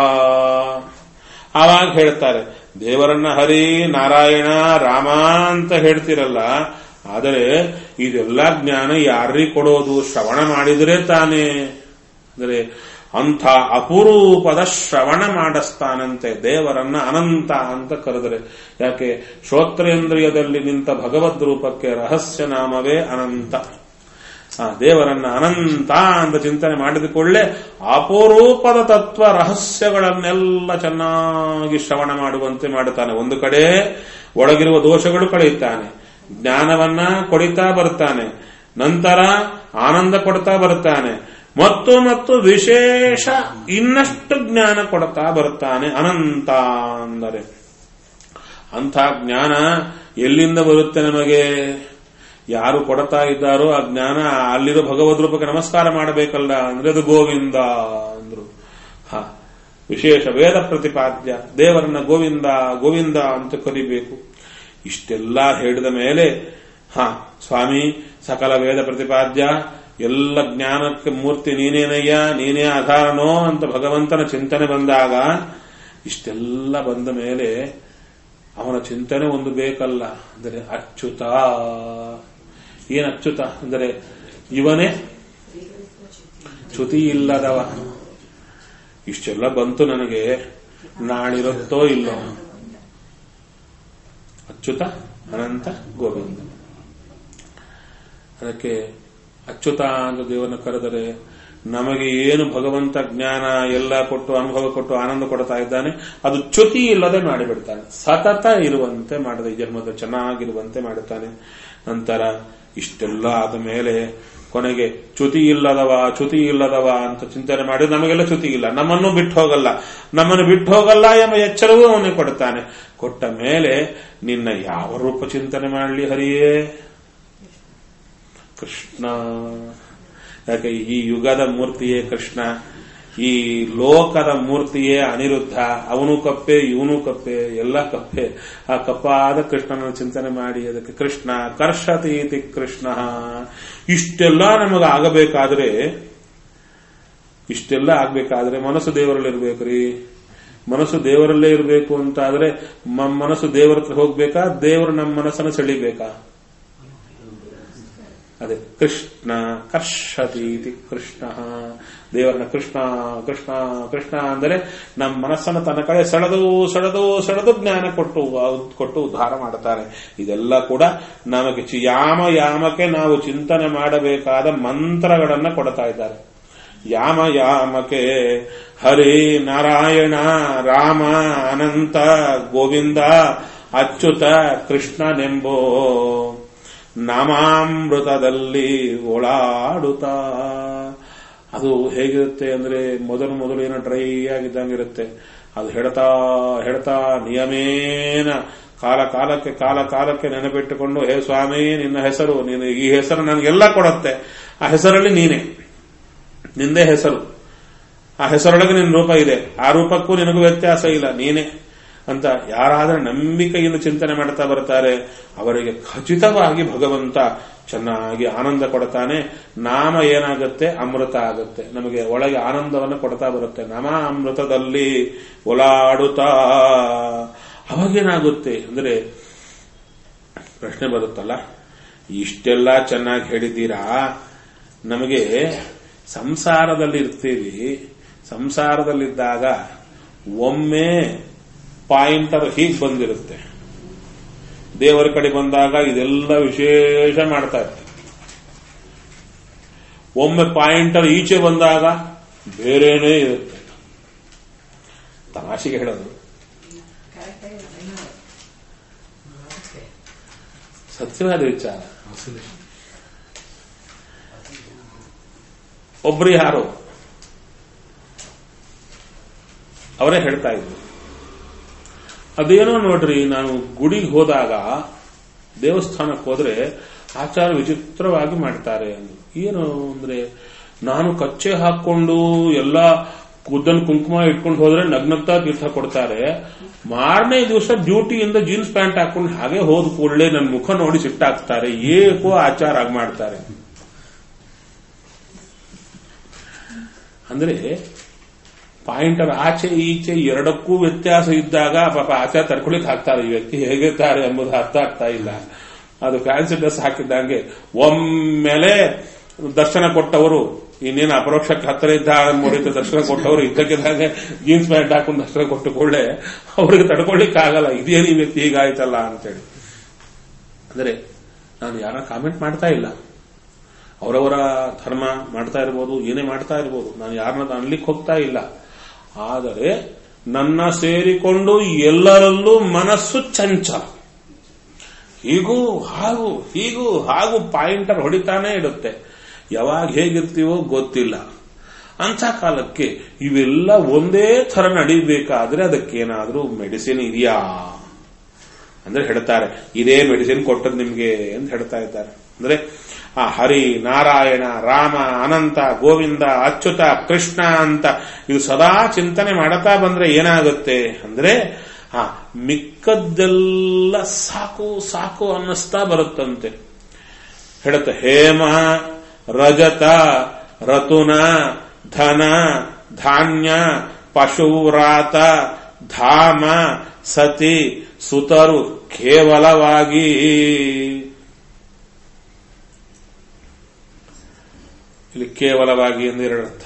ಆವಾಗ ಹೇಳ್ತಾರೆ ದೇವರನ್ನ ಹರಿ ನಾರಾಯಣ ರಾಮ ಅಂತ ಹೇಳ್ತಿರಲ್ಲ ಆದರೆ ಇದೆಲ್ಲ ಜ್ಞಾನ ಯಾರಿಗೆ ಕೊಡೋದು ಶ್ರವಣ ಮಾಡಿದರೆ ತಾನೇ ಅಂದರೆ ಅಂಥ ಅಪರೂಪದ ಶ್ರವಣ ಮಾಡಿಸ್ತಾನಂತೆ ದೇವರನ್ನ ಅನಂತ ಅಂತ ಕರೆದರೆ ಯಾಕೆ ಶ್ರೋತ್ರೇಂದ್ರಿಯದಲ್ಲಿ ನಿಂತ ಭಗವದ್ ರೂಪಕ್ಕೆ ರಹಸ್ಯ ನಾಮವೇ ಅನಂತ ಆ ದೇವರನ್ನ ಅನಂತ ಅಂತ ಚಿಂತನೆ ಮಾಡಿದುಕೊಳ್ಳೆ ಅಪರೂಪದ ತತ್ವ ರಹಸ್ಯಗಳನ್ನೆಲ್ಲ ಚೆನ್ನಾಗಿ ಶ್ರವಣ ಮಾಡುವಂತೆ ಮಾಡುತ್ತಾನೆ ಒಂದು ಕಡೆ ಒಳಗಿರುವ ದೋಷಗಳು ಕಳೆಯುತ್ತಾನೆ ಜ್ಞಾನವನ್ನ ಕೊಡಿತಾ ಬರ್ತಾನೆ ನಂತರ ಆನಂದ ಕೊಡ್ತಾ ಬರ್ತಾನೆ ಮತ್ತು ಮತ್ತು ವಿಶೇಷ ಇನ್ನಷ್ಟು ಜ್ಞಾನ ಕೊಡ್ತಾ ಬರ್ತಾನೆ ಅನಂತ ಅಂದರೆ ಅಂಥ ಜ್ಞಾನ ಎಲ್ಲಿಂದ ಬರುತ್ತೆ ನಮಗೆ ಯಾರು ಕೊಡ್ತಾ ಇದ್ದಾರೋ ಆ ಜ್ಞಾನ ಅಲ್ಲಿರೋ ಭಗವದ್ ರೂಪಕ್ಕೆ ನಮಸ್ಕಾರ ಮಾಡಬೇಕಲ್ಲ ಅಂದ್ರೆ ಅದು ಗೋವಿಂದ ಅಂದ್ರು ಹ ವಿಶೇಷ ವೇದ ಪ್ರತಿಪಾದ್ಯ ದೇವರನ್ನ ಗೋವಿಂದ ಗೋವಿಂದ ಅಂತ ಕರಿಬೇಕು ಇಷ್ಟೆಲ್ಲ ಹೇಳಿದ ಮೇಲೆ ಹ ಸ್ವಾಮಿ ಸಕಲ ವೇದ ಪ್ರತಿಪಾದ್ಯ ಎಲ್ಲ ಜ್ಞಾನಕ್ಕೆ ಮೂರ್ತಿ ನೀನೇನಯ್ಯ ನೀನೇ ಆಧಾರನೋ ಅಂತ ಭಗವಂತನ ಚಿಂತನೆ ಬಂದಾಗ ಇಷ್ಟೆಲ್ಲ ಬಂದ ಮೇಲೆ ಅವನ ಚಿಂತನೆ ಒಂದು ಬೇಕಲ್ಲ ಅಂದರೆ ಅಚ್ಯುತ ಏನ್ ಅಚ್ಯುತ ಅಂದರೆ ಇವನೇ ಚ್ಯುತಿ ಇಲ್ಲದವ ಇಷ್ಟೆಲ್ಲ ಬಂತು ನನಗೆ ನಾಳಿರುತ್ತೋ ಇಲ್ಲೋ ಅಚ್ಯುತ ಅನಂತ ಗೋವಿಂದ ಅದಕ್ಕೆ ಅಚ್ಯುತ ಅಂತ ದೇವರನ್ನು ಕರೆದರೆ ನಮಗೆ ಏನು ಭಗವಂತ ಜ್ಞಾನ ಎಲ್ಲ ಕೊಟ್ಟು ಅನುಭವ ಕೊಟ್ಟು ಆನಂದ ಕೊಡ್ತಾ ಇದ್ದಾನೆ ಅದು ಚ್ಯುತಿ ಇಲ್ಲದೆ ಮಾಡಿಬಿಡ್ತಾನೆ ಸತತ ಇರುವಂತೆ ಮಾಡಿದ ಈ ಜನ್ಮದ ಚೆನ್ನಾಗಿರುವಂತೆ ಮಾಡುತ್ತಾನೆ ನಂತರ ಇಷ್ಟೆಲ್ಲ ಆದ ಮೇಲೆ ಕೊನೆಗೆ ಚ್ಯುತಿ ಇಲ್ಲದವ ಚ್ಯುತಿ ಇಲ್ಲದವ ಅಂತ ಚಿಂತನೆ ಮಾಡಿ ನಮಗೆಲ್ಲ ಚ್ಯುತಿ ಇಲ್ಲ ನಮ್ಮನ್ನು ಬಿಟ್ಟು ಹೋಗಲ್ಲ ನಮ್ಮನ್ನು ಬಿಟ್ಟು ಹೋಗಲ್ಲ ಎಂಬ ಎಚ್ಚರವೂ ಅವನೇ ಕೊಡ್ತಾನೆ ಕೊಟ್ಟ ಮೇಲೆ ನಿನ್ನ ಯಾವ ರೂಪ ಚಿಂತನೆ ಮಾಡಲಿ ಹರಿಯೇ ಕೃಷ್ಣ ಯಾಕೆ ಈ ಯುಗದ ಮೂರ್ತಿಯೇ ಕೃಷ್ಣ ಈ ಲೋಕದ ಮೂರ್ತಿಯೇ ಅನಿರುದ್ಧ ಅವನು ಕಪ್ಪೆ ಇವನು ಕಪ್ಪೆ ಎಲ್ಲ ಕಪ್ಪೆ ಆ ಕಪ್ಪಾದ ಕೃಷ್ಣನ ಚಿಂತನೆ ಮಾಡಿ ಅದಕ್ಕೆ ಕೃಷ್ಣ ಕರ್ಷತೀತಿ ಕೃಷ್ಣ ಇಷ್ಟೆಲ್ಲ ನಮಗೆ ಆಗಬೇಕಾದ್ರೆ ಇಷ್ಟೆಲ್ಲ ಆಗ್ಬೇಕಾದ್ರೆ ಮನಸ್ಸು ದೇವರಲ್ಲಿರ್ಬೇಕ್ರಿ ಮನಸ್ಸು ದೇವರಲ್ಲೇ ಇರಬೇಕು ಅಂತ ಆದ್ರೆ ಮ- ಮನಸ್ಸು ದೇವರ ಹತ್ರ ಹೋಗ್ಬೇಕಾ ದೇವರು ನಮ್ಮ ಮನಸ್ಸನ್ನು ಸೆಳಿಬೇಕಾ ಅದೇ ಕೃಷ್ಣ ಕರ್ಷತೀತಿ ಕೃಷ್ಣ ದೇವರನ್ನ ಕೃಷ್ಣ ಕೃಷ್ಣ ಕೃಷ್ಣ ಅಂದರೆ ನಮ್ಮ ಮನಸ್ಸನ್ನು ತನ್ನ ಕಡೆ ಸೆಳೆದು ಸೆಳೆದು ಸೆಳೆದು ಜ್ಞಾನ ಕೊಟ್ಟು ಕೊಟ್ಟು ಉದ್ಧಾರ ಮಾಡುತ್ತಾರೆ ಇದೆಲ್ಲ ಕೂಡ ನಮಗೆ ಚಿ- ಯಾಮ ಯಾಮಕ್ಕೆ ನಾವು ಚಿಂತನೆ ಮಾಡಬೇಕಾದ ಮಂತ್ರಗಳನ್ನ ಕೊಡ್ತಾ ಇದ್ದಾರೆ ಯಾಮ ಯಾಮಕೆ ಹರಿ ನಾರಾಯಣ ರಾಮ ಅನಂತ ಗೋವಿಂದ ಅಚ್ಯುತ ಕೃಷ್ಣನೆಂಬೋ ನಾಮಾಮೃತದಲ್ಲಿ ಓಳಾಡುತ್ತಾ ಅದು ಹೇಗಿರುತ್ತೆ ಅಂದ್ರೆ ಮೊದಲು ಮೊದಲು ಏನೋ ಡ್ರೈ ಆಗಿದ್ದಂಗಿರುತ್ತೆ ಅದು ಹೇಳ್ತಾ ಹೇಳ್ತಾ ನಿಯಮೇನ ಕಾಲ ಕಾಲಕ್ಕೆ ಕಾಲ ಕಾಲಕ್ಕೆ ನೆನಪಿಟ್ಟುಕೊಂಡು ಹೇ ಸ್ವಾಮಿ ನಿನ್ನ ಹೆಸರು ನೀನು ಈ ಹೆಸರು ನನಗೆಲ್ಲ ಕೊಡುತ್ತೆ ಆ ಹೆಸರಲ್ಲಿ ನೀನೇ ನಿಂದೇ ಹೆಸರು ಆ ಹೆಸರೊಳಗೆ ನಿನ್ನ ರೂಪ ಇದೆ ಆ ರೂಪಕ್ಕೂ ನಿನಗೂ ವ್ಯತ್ಯಾಸ ಇಲ್ಲ ನೀನೇ ಅಂತ ಯಾರಾದರೂ ನಂಬಿಕೆಯಿಂದ ಚಿಂತನೆ ಮಾಡ್ತಾ ಬರ್ತಾರೆ ಅವರಿಗೆ ಖಚಿತವಾಗಿ ಭಗವಂತ ಚೆನ್ನಾಗಿ ಆನಂದ ಕೊಡ್ತಾನೆ ನಾಮ ಏನಾಗುತ್ತೆ ಅಮೃತ ಆಗುತ್ತೆ ನಮಗೆ ಒಳಗೆ ಆನಂದವನ್ನು ಕೊಡ್ತಾ ಬರುತ್ತೆ ನಮ ಅಮೃತದಲ್ಲಿ ಓಲಾಡುತ್ತಾ ಅವಾಗೇನಾಗುತ್ತೆ ಅಂದ್ರೆ ಪ್ರಶ್ನೆ ಬರುತ್ತಲ್ಲ ಇಷ್ಟೆಲ್ಲ ಚೆನ್ನಾಗಿ ಹೇಳಿದ್ದೀರಾ ನಮಗೆ ಸಂಸಾರದಲ್ಲಿ ಇರ್ತೀವಿ ಸಂಸಾರದಲ್ಲಿದ್ದಾಗ ಒಮ್ಮೆ ಪಾಯಿಂಟರ್ ಹೀಗೆ ಬಂದಿರುತ್ತೆ ದೇವರ ಕಡೆ ಬಂದಾಗ ಇದೆಲ್ಲ ವಿಶೇಷ ಮಾಡ್ತಾ ಇರ್ತೀವಿ ಒಮ್ಮೆ ಪಾಯಿಂಟರ್ ಈಚೆ ಬಂದಾಗ ಬೇರೆನೇ ಇರುತ್ತೆ ತಮಾಷೆಗೆ ಹೇಳೋದು ಸತ್ಯವಾದ ವಿಚಾರ ಒಬ್ರು ಯಾರು ಅವರೇ ಹೇಳ್ತಾ ಇದ್ರು ಅದೇನೋ ನೋಡ್ರಿ ನಾನು ಗುಡಿಗೆ ಹೋದಾಗ ದೇವಸ್ಥಾನಕ್ಕೆ ಹೋದ್ರೆ ಆಚಾರ ವಿಚಿತ್ರವಾಗಿ ಮಾಡ್ತಾರೆ ಅಂದ್ರು ಏನು ಅಂದ್ರೆ ನಾನು ಕಚ್ಚೆ ಹಾಕೊಂಡು ಎಲ್ಲ ಕೂದಲ್ ಕುಂಕುಮ ಇಟ್ಕೊಂಡು ಹೋದ್ರೆ ನಗ್ನಗ್ತಾ ತೀರ್ಥ ಕೊಡ್ತಾರೆ ಮಾರನೇ ದಿವಸ ಡ್ಯೂಟಿಯಿಂದ ಜೀನ್ಸ್ ಪ್ಯಾಂಟ್ ಹಾಕೊಂಡು ಹಾಗೆ ಹೋದ ಕೂಡಲೇ ನನ್ನ ಮುಖ ನೋಡಿ ಸಿಟ್ಟಾಕ್ತಾರೆ ಏಕೋ ಆಚಾರ ಆಗಿ ಮಾಡ್ತಾರೆ ಅಂದ್ರೆ ಪಾಯಿಂಟರ್ ಆಚೆ ಈಚೆ ಎರಡಕ್ಕೂ ವ್ಯತ್ಯಾಸ ಇದ್ದಾಗ ಪಾಪ ಆಚಾರ ತಡ್ಕೊಳಿಕ್ ಹಾಕ್ತಾರೆ ಈ ವ್ಯಕ್ತಿ ಹೇಗಿರ್ತಾರೆ ಎಂಬುದು ಅರ್ಥ ಆಗ್ತಾ ಇಲ್ಲ ಅದು ಫ್ಯಾನ್ಸಿ ಡ್ರೆಸ್ ಹಾಕಿದ್ದಂಗೆ ಒಮ್ಮೆಲೆ ದರ್ಶನ ಕೊಟ್ಟವರು ಇನ್ನೇನು ಅಪರೋಕ್ಷಕ್ಕೆ ಹತ್ತಿರ ಇದ್ದ ಮೂರಿತ ದರ್ಶನ ಕೊಟ್ಟವರು ಇದ್ದಕ್ಕಿದ್ದಂಗೆ ಜೀನ್ಸ್ ಪ್ಯಾಂಟ್ ಹಾಕೊಂಡು ದರ್ಶನ ಕೊಟ್ಟು ಕೊಳ್ಳೆ ಅವರಿಗೆ ತಡ್ಕೊಳ್ಳಿಕ್ ಆಗಲ್ಲ ಇದೇನು ಈ ವ್ಯಕ್ತಿ ಹೀಗಾಯ್ತಲ್ಲ ಅಂತೇಳಿ ಅಂದ್ರೆ ನಾನು ಯಾರ ಕಾಮೆಂಟ್ ಮಾಡ್ತಾ ಇಲ್ಲ ಅವರವರ ಧರ್ಮ ಮಾಡ್ತಾ ಇರ್ಬೋದು ಏನೇ ಮಾಡ್ತಾ ಇರ್ಬೋದು ನಾನು ಯಾರನ್ನ ಅನ್ಲಿಕ್ಕೆ ಹೋಗ್ತಾ ಇಲ್ಲ ಆದರೆ ನನ್ನ ಸೇರಿಕೊಂಡು ಎಲ್ಲರಲ್ಲೂ ಮನಸ್ಸು ಚಂಚಲ ಹೀಗೂ ಹಾಗೂ ಹೀಗೂ ಹಾಗೂ ಪಾಯಿಂಟರ್ ಹೊಡಿತಾನೆ ಇರುತ್ತೆ ಯಾವಾಗ ಹೇಗಿರ್ತೀವೋ ಗೊತ್ತಿಲ್ಲ ಅಂಥ ಕಾಲಕ್ಕೆ ಇವೆಲ್ಲ ಒಂದೇ ಥರ ನಡಿಬೇಕಾದ್ರೆ ಅದಕ್ಕೇನಾದ್ರೂ ಮೆಡಿಸಿನ್ ಇದೆಯಾ ಅಂದ್ರೆ ಹೇಳ್ತಾರೆ ಇದೇ ಮೆಡಿಸಿನ್ ಕೊಟ್ಟದ್ದು ನಿಮ್ಗೆ ಅಂತ ಹೇಳ್ತಾ ಇದ್ದಾರೆ ಅಂದ್ರೆ ಆ ಹರಿ ನಾರಾಯಣ ರಾಮ ಅನಂತ ಗೋವಿಂದ ಅಚ್ಯುತ ಕೃಷ್ಣ ಅಂತ ಇದು ಸದಾ ಚಿಂತನೆ ಮಾಡುತ್ತಾ ಬಂದ್ರೆ ಏನಾಗುತ್ತೆ ಅಂದ್ರೆ ಆ ಮಿಕ್ಕದ್ದೆಲ್ಲ ಸಾಕು ಸಾಕು ಅನ್ನಿಸ್ತಾ ಬರುತ್ತಂತೆ ಹೇಳುತ್ತೆ ಹೇಮ ರಜತ ರತುನ ಧನ ಧಾನ್ಯ ಪಶುರಾತ ಧಾಮ ಸತಿ ಸುತರು ಕೇವಲವಾಗಿ ಇಲ್ಲಿ ಕೇವಲವಾಗಿ ಎಂದು ಎರಡರ್ಥ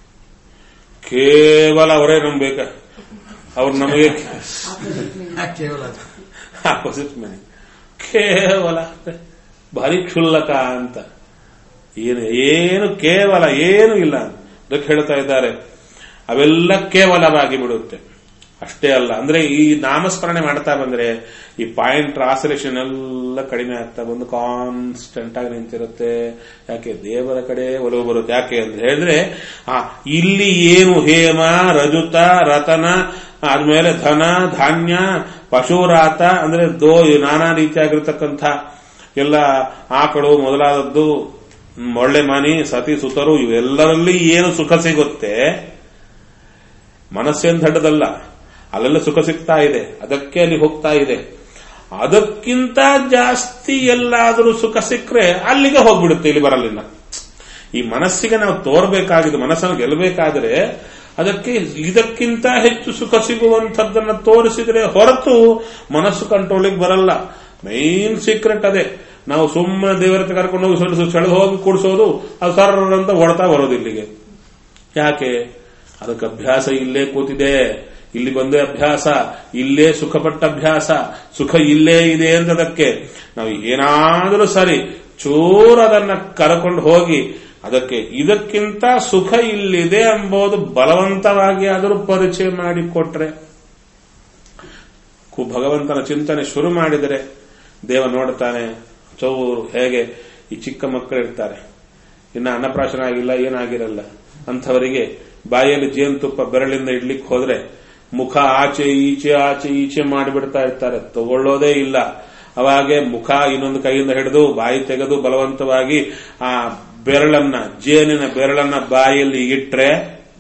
ಕೇವಲ ಅವರೇ ನಂಬೇಕ ಅವ್ರು ನಮಗೆ ಕೇವಲ ಅದು. ಆಪೋಸಿಟ್ ಮನೆ ಕೇವಲ ಭಾರಿ ಕ್ಷುಲ್ಲಕ ಅಂತ ಏನು ಏನು ಕೇವಲ ಏನು ಇಲ್ಲ ಅದಕ್ಕೆ ಹೇಳ್ತಾ ಇದ್ದಾರೆ ಅವೆಲ್ಲ ಕೇವಲವಾಗಿ ಬಿಡುತ್ತೆ ಅಷ್ಟೇ ಅಲ್ಲ ಅಂದ್ರೆ ಈ ನಾಮಸ್ಮರಣೆ ಮಾಡ್ತಾ ಬಂದ್ರೆ ಈ ಪಾಯಿಂಟ್ ಆಸಲೇಷನ್ ಎಲ್ಲ ಕಡಿಮೆ ಆಗ್ತಾ ಬಂದು ಕಾನ್ಸ್ಟೆಂಟ್ ಆಗಿ ನಿಂತಿರುತ್ತೆ ಯಾಕೆ ದೇವರ ಕಡೆ ಒಲವು ಬರುತ್ತೆ ಯಾಕೆ ಅಂತ ಹೇಳಿದ್ರೆ ಆ ಇಲ್ಲಿ ಏನು ಹೇಮ ರಜುತ ರತನ ಆದ್ಮೇಲೆ ಧನ ಧಾನ್ಯ ಪಶುರಾತ ಅಂದ್ರೆ ದೋ ನಾನಾ ರೀತಿಯಾಗಿರ್ತಕ್ಕಂಥ ಎಲ್ಲ ಆಕಳು ಮೊದಲಾದದ್ದು ಹ್ಮ್, ಒಳ್ಳೆ ಮನಿ ಸತಿ ಸುತರು ಇವೆಲ್ಲರಲ್ಲಿ ಏನು ಸುಖ ಸಿಗುತ್ತೆ ಮನಸ್ಸೇನ್ ದಡ್ಡದಲ್ಲ ಅಲ್ಲೆಲ್ಲ ಸುಖ ಸಿಗ್ತಾ ಇದೆ ಅದಕ್ಕೆ ಅಲ್ಲಿ ಹೋಗ್ತಾ ಇದೆ ಅದಕ್ಕಿಂತ ಜಾಸ್ತಿ ಎಲ್ಲಾದರೂ ಸುಖ ಸಿಕ್ಕರೆ ಅಲ್ಲಿಗೆ ಹೋಗ್ಬಿಡುತ್ತೆ ಇಲ್ಲಿ ಬರಲಿಲ್ಲ ಈ ಮನಸ್ಸಿಗೆ ನಾವು ತೋರ್ಬೇಕಾಗಿದ್ದು ಮನಸ್ಸನ್ನು ಗೆಲ್ಲಬೇಕಾದ್ರೆ ಅದಕ್ಕೆ ಇದಕ್ಕಿಂತ ಹೆಚ್ಚು ಸುಖ ಸಿಗುವಂಥದ್ದನ್ನ ತೋರಿಸಿದ್ರೆ ಹೊರತು ಮನಸ್ಸು ಕಂಟ್ರೋಲಿಗೆ ಬರಲ್ಲ ಮೈನ್ ಸೀಕ್ರೆಟ್ ಅದೇ ನಾವು ಸುಮ್ಮನೆ ದೇವರ ಹತ್ರ ಕರ್ಕೊಂಡು ಹೋಗಿ ಸ್ವಲ್ಪ ಸೆಳೆದು ಹೋಗಿ ಕೂಡಿಸೋದು ಅದು ಸರ್ ಅಂತ ಹೊಡ್ತಾ ಬರೋದು ಇಲ್ಲಿಗೆ ಯಾಕೆ ಅದಕ್ಕೆ ಅಭ್ಯಾಸ ಇಲ್ಲೇ ಕೂತಿದೆ ಇಲ್ಲಿ ಬಂದೇ ಅಭ್ಯಾಸ ಇಲ್ಲೇ ಸುಖಪಟ್ಟ ಅಭ್ಯಾಸ ಸುಖ ಇಲ್ಲೇ ಇದೆ ಅಂತದಕ್ಕೆ ನಾವು ಏನಾದರೂ ಸರಿ ಚೂರು ಅದನ್ನ ಕರ್ಕೊಂಡು ಹೋಗಿ ಅದಕ್ಕೆ ಇದಕ್ಕಿಂತ ಸುಖ ಇಲ್ಲಿದೆ ಎಂಬುದು ಬಲವಂತವಾಗಿ ಆದರೂ ಪರಿಚಯ ಮಾಡಿಕೊಟ್ರೆ ಕು- ಭಗವಂತನ ಚಿಂತನೆ ಶುರು ಮಾಡಿದರೆ ದೇವ ನೋಡ್ತಾನೆ ಚೌರು ಹೇಗೆ ಈ ಚಿಕ್ಕ ಮಕ್ಕಳು ಇರ್ತಾರೆ ಇನ್ನು ಅನ್ನಪ್ರಾಶನ ಆಗಿಲ್ಲ ಏನಾಗಿರಲ್ಲ ಅಂಥವರಿಗೆ ಬಾಯಲ್ಲಿ ಜೇನುತುಪ್ಪ ಬೆರಳಿಂದ ಇಡ್ಲಿಕ್ಕೆ ಹೋದ್ರೆ ಮುಖ ಆಚೆ ಈಚೆ ಆಚೆ ಈಚೆ ಮಾಡಿಬಿಡ್ತಾ ಇರ್ತಾರೆ ತಗೊಳ್ಳೋದೇ ಇಲ್ಲ ಅವಾಗೆ ಮುಖ ಇನ್ನೊಂದು ಕೈಯಿಂದ ಹಿಡಿದು ಬಾಯಿ ತೆಗೆದು ಬಲವಂತವಾಗಿ ಆ ಬೆರಳನ್ನ ಜೇನಿನ ಬೆರಳನ್ನ ಬಾಯಲ್ಲಿ ಇಟ್ರೆ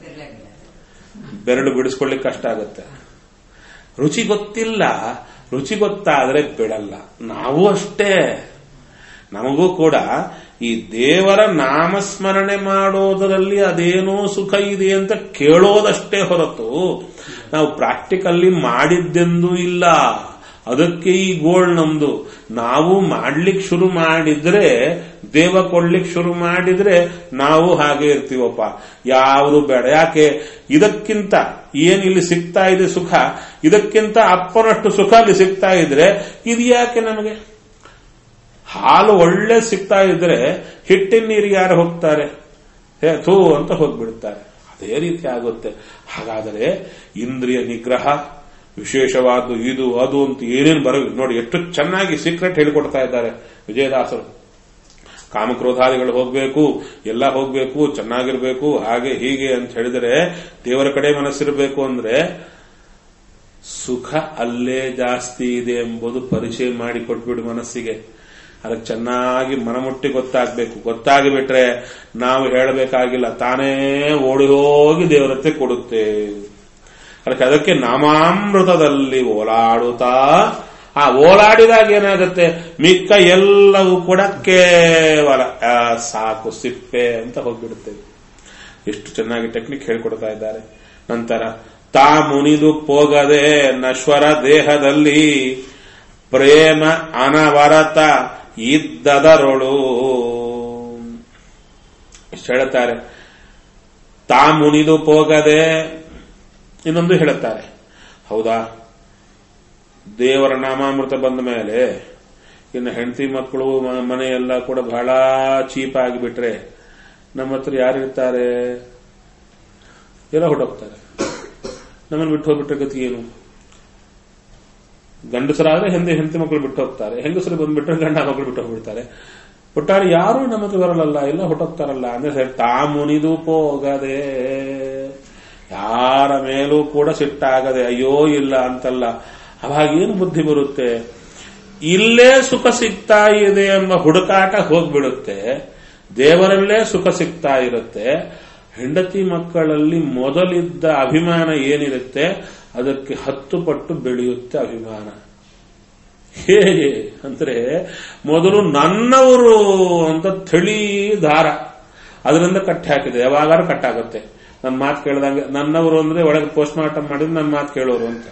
ಬೆರಳು ಬಿಡಿಸ್ಕೊಳ್ಳಿಕ್ಕೆ ಕಷ್ಟ ಆಗುತ್ತೆ ರುಚಿ ಗೊತ್ತಿಲ್ಲ ರುಚಿ ಗೊತ್ತಾದ್ರೆ ಬಿಡಲ್ಲ ನಾವು ಅಷ್ಟೇ ನಮಗೂ ಕೂಡ ಈ ದೇವರ ನಾಮಸ್ಮರಣೆ ಮಾಡೋದರಲ್ಲಿ ಅದೇನೋ ಸುಖ ಇದೆ ಅಂತ ಕೇಳೋದಷ್ಟೇ ಹೊರತು ನಾವು ಪ್ರಾಕ್ಟಿಕಲ್ಲಿ ಮಾಡಿದ್ದೆಂದೂ ಇಲ್ಲ ಅದಕ್ಕೆ ಈ ಗೋಳ್ ನಮ್ದು ನಾವು ಮಾಡ್ಲಿಕ್ಕೆ ಶುರು ಮಾಡಿದ್ರೆ ದೇವ ಕೊಡ್ಲಿಕ್ಕೆ ಶುರು ಮಾಡಿದ್ರೆ ನಾವು ಹಾಗೆ ಇರ್ತೀವಪ್ಪ ಯಾವುದು ಬೇಡ ಯಾಕೆ ಇದಕ್ಕಿಂತ ಏನ್ ಇಲ್ಲಿ ಸಿಗ್ತಾ ಇದೆ ಸುಖ ಇದಕ್ಕಿಂತ ಅಪ್ಪನಷ್ಟು ಸುಖ ಅಲ್ಲಿ ಸಿಗ್ತಾ ಇದ್ರೆ ಇದು ಯಾಕೆ ನಮಗೆ ಹಾಲು ಒಳ್ಳೆ ಸಿಗ್ತಾ ಇದ್ರೆ ಹಿಟ್ಟಿನ ನೀರಿಗೆ ಯಾರು ಹೋಗ್ತಾರೆ ಹೇ ಥೂ ಅಂತ ಹೋಗ್ಬಿಡ್ತಾರೆ ಅದೇ ರೀತಿ ಆಗುತ್ತೆ ಹಾಗಾದರೆ ಇಂದ್ರಿಯ ನಿಗ್ರಹ ವಿಶೇಷವಾದ್ದು ಇದು ಅದು ಅಂತ ಏನೇನು ಬರೋ ನೋಡಿ ಎಷ್ಟು ಚೆನ್ನಾಗಿ ಸೀಕ್ರೆಟ್ ಹೇಳಿಕೊಡ್ತಾ ಇದ್ದಾರೆ ವಿಜಯದಾಸರು ಕಾಮಕ್ರೋಧಾದಿಗಳು ಹೋಗ್ಬೇಕು ಎಲ್ಲ ಹೋಗ್ಬೇಕು ಚೆನ್ನಾಗಿರ್ಬೇಕು ಹಾಗೆ ಹೀಗೆ ಅಂತ ಹೇಳಿದರೆ ದೇವರ ಕಡೆ ಮನಸ್ಸಿರಬೇಕು ಅಂದ್ರೆ ಸುಖ ಅಲ್ಲೇ ಜಾಸ್ತಿ ಇದೆ ಎಂಬುದು ಪರಿಚಯ ಮಾಡಿ ಕೊಟ್ಬಿಡು ಮನಸ್ಸಿಗೆ ಅದಕ್ಕೆ ಚೆನ್ನಾಗಿ ಮನಮುಟ್ಟಿ ಗೊತ್ತಾಗಬೇಕು ಗೊತ್ತಾಗಿ ಬಿಟ್ರೆ ನಾವು ಹೇಳಬೇಕಾಗಿಲ್ಲ ತಾನೇ ಓಡಿ ಹೋಗಿ ದೇವರತ್ತೆ ಕೊಡುತ್ತೆ ಅದಕ್ಕೆ ಅದಕ್ಕೆ ನಾಮಾಮೃತದಲ್ಲಿ ಓಲಾಡುತ್ತಾ ಆ ಓಲಾಡಿದಾಗ ಏನಾಗುತ್ತೆ ಮಿಕ್ಕ ಎಲ್ಲವೂ ಕೂಡ ಕೇವಲ ಆ, ಸಾಕು ಸಿಪ್ಪೆ ಅಂತ ಹೋಗ್ಬಿಡುತ್ತೇವೆ ಎಷ್ಟು ಚೆನ್ನಾಗಿ ಟೆಕ್ನಿಕ್ ಹೇಳ್ಕೊಡ್ತಾ ಇದ್ದಾರೆ ನಂತರ ತಾ ಮುನಿದು ಪೋಗದೆ ನಶ್ವರ ದೇಹದಲ್ಲಿ ಪ್ರೇಮ ಅನವರತ ಇದ್ದದರೊಳು ಇಷ್ಟು ಹೇಳುತ್ತಾರೆ ತಾ ಮುನಿದು ಪೋಗದೆ ಇನ್ನೊಂದು ಹೇಳುತ್ತಾರೆ ಹೌದಾ ದೇವರ ನಾಮಾಮೃತ ಬಂದ ಮೇಲೆ ಇನ್ನು ಹೆಂಡತಿ ಮಕ್ಕಳು ಮ- ಮನೆ ಎಲ್ಲ ಕೂಡ ಬಹಳ ಚೀಪ್ ಆಗಿಬಿಟ್ರೆ ನಮ್ಮ ಹತ್ರ ಯಾರಿರ್ತಾರೆ ಎಲ್ಲ ಹೊಟ್ಟೋಗ್ತಾರೆ ನಮ್ಮನ್ನು ಬಿಟ್ಟು ಹೋಗ್ಬಿಟ್ರೆ ಗತಿ ಏನು ಗಂಡಸರಾದ್ರೆ ಹಿಂದೆ ಹೆಂಡತಿ ಮಕ್ಕಳು ಬಿಟ್ಟು ಹೋಗ್ತಾರೆ ಹೆಂಗಸರು ಬಂದ್ಬಿಟ್ರೆ ಗಂಡ ಮಕ್ಕಳು ಬಿಟ್ಟು ಹೋಗ್ಬಿಡ್ತಾರೆ ಒಟ್ಟಾರೆ ಯಾರು ನಮ್ಮ ಹತ್ರ ಬರಲ್ಲ ಎಲ್ಲ ಹೊಟ್ಟೋಗ್ತಾರಲ್ಲ ಅಂದ್ರೆ ಸರಿ, ತಾ ಮುನಿದು ಹೋಗದೆ ಯಾರ ಮೇಲೂ ಕೂಡ ಸಿಟ್ಟಾಗದೆ ಅಯ್ಯೋ ಇಲ್ಲ ಅಂತಲ್ಲ ಅವಾಗ ಏನು ಬುದ್ಧಿ ಬರುತ್ತೆ ಇಲ್ಲೇ ಸುಖ ಸಿಗ್ತಾ ಇದೆ ಎಂಬ ಹುಡುಕಾಟ ಹೋಗ್ಬಿಡುತ್ತೆ ದೇವರಲ್ಲೇ ಸುಖ ಸಿಗ್ತಾ ಇರುತ್ತೆ ಹೆಂಡತಿ ಮಕ್ಕಳಲ್ಲಿ ಮೊದಲಿದ್ದ ಅಭಿಮಾನ ಏನಿರುತ್ತೆ ಅದಕ್ಕೆ ಹತ್ತು ಪಟ್ಟು ಬೆಳೆಯುತ್ತೆ ಅಭಿಮಾನ ಹೇಗೆ ಅಂದ್ರೆ ಮೊದಲು ನನ್ನವರು ಅಂತ ಥಳಿ ದಾರ ಅದರಿಂದ ಕಟ್ಟಿ ಹಾಕಿದೆ ಯಾವಾಗಾರು ಕಟ್ಟಾಗುತ್ತೆ ನನ್ನ ಮಾತು ಕೇಳ್ದಂಗೆ ನನ್ನವರು ಅಂದ್ರೆ ಒಳಗೆ ಪೋಸ್ಟ್ ಮಾರ್ಟಮ್ ಮಾಡಿದ್ರೆ ನನ್ನ ಮಾತು ಕೇಳೋರು ಅಂತ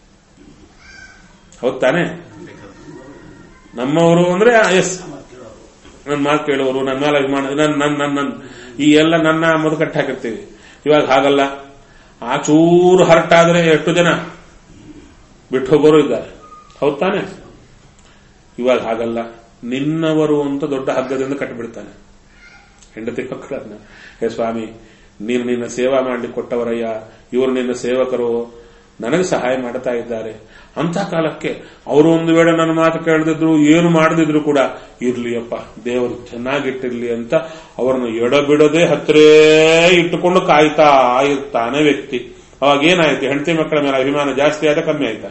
ಹೌದ್ ತಾನೆ ನಮ್ಮವರು ಅಂದ್ರೆ ಎಸ್ ನನ್ನ ಮಾತು ಕೇಳೋರು ನನ್ನ ಮೇಲೆ ಅಭಿಮಾನ ನನ್ನ ನನ್ನ ನನ್ನ ನನ್ನ ಈ ಎಲ್ಲ ನನ್ನ ಮೊದಲು ಕಟ್ಟಿ ಹಾಕಿರ್ತೀವಿ ಇವಾಗ ಹಾಗಲ್ಲ ಆ ಚೂರು ಹರ್ಟ್ ಆದ್ರೆ ಎಷ್ಟು ಜನ ಬಿಟ್ಟು ಹೋಗೋರು ಇದ್ದಾರೆ ಹೌದ್ ತಾನೆ ಇವಾಗ ಹಾಗಲ್ಲ ನಿನ್ನವರು ಅಂತ ದೊಡ್ಡ ಹಗ್ಗದಿಂದ ಕಟ್ಟಿಬಿಡ್ತಾನೆ ಹೆಂಡತಿ ಮಕ್ಕಳನ್ನ ಹೇ ಸ್ವಾಮಿ ನೀನು ನಿನ್ನ ಸೇವಾ ಮಾಡ್ಲಿಕ್ಕೆ ಕೊಟ್ಟವರಯ್ಯ ಇವರು ನಿನ್ನ ಸೇವಕರು ನನಗೆ ಸಹಾಯ ಮಾಡ್ತಾ ಇದ್ದಾರೆ ಅಂತ ಕಾಲಕ್ಕೆ ಅವರು ಒಂದು ವೇಳೆ ನನ್ನ ಮಾತು ಕೇಳದಿದ್ರು ಏನು ಮಾಡದಿದ್ರು ಕೂಡ ಇರ್ಲಿಯಪ್ಪ ದೇವರು ಚೆನ್ನಾಗಿಟ್ಟಿರ್ಲಿ ಅಂತ ಅವರನ್ನು ಎಡಬಿಡದೆ ಹತ್ರೇ ಇಟ್ಟುಕೊಂಡು ಕಾಯ್ತಾ ಇರ್ತಾನೆ ವ್ಯಕ್ತಿ ಅವಾಗ ಏನಾಯ್ತು ಹೆಂಡತಿ ಮಕ್ಕಳ ಮೇಲೆ ಅಭಿಮಾನ ಜಾಸ್ತಿ ಆದ ಕಮ್ಮಿ ಆಯ್ತಾ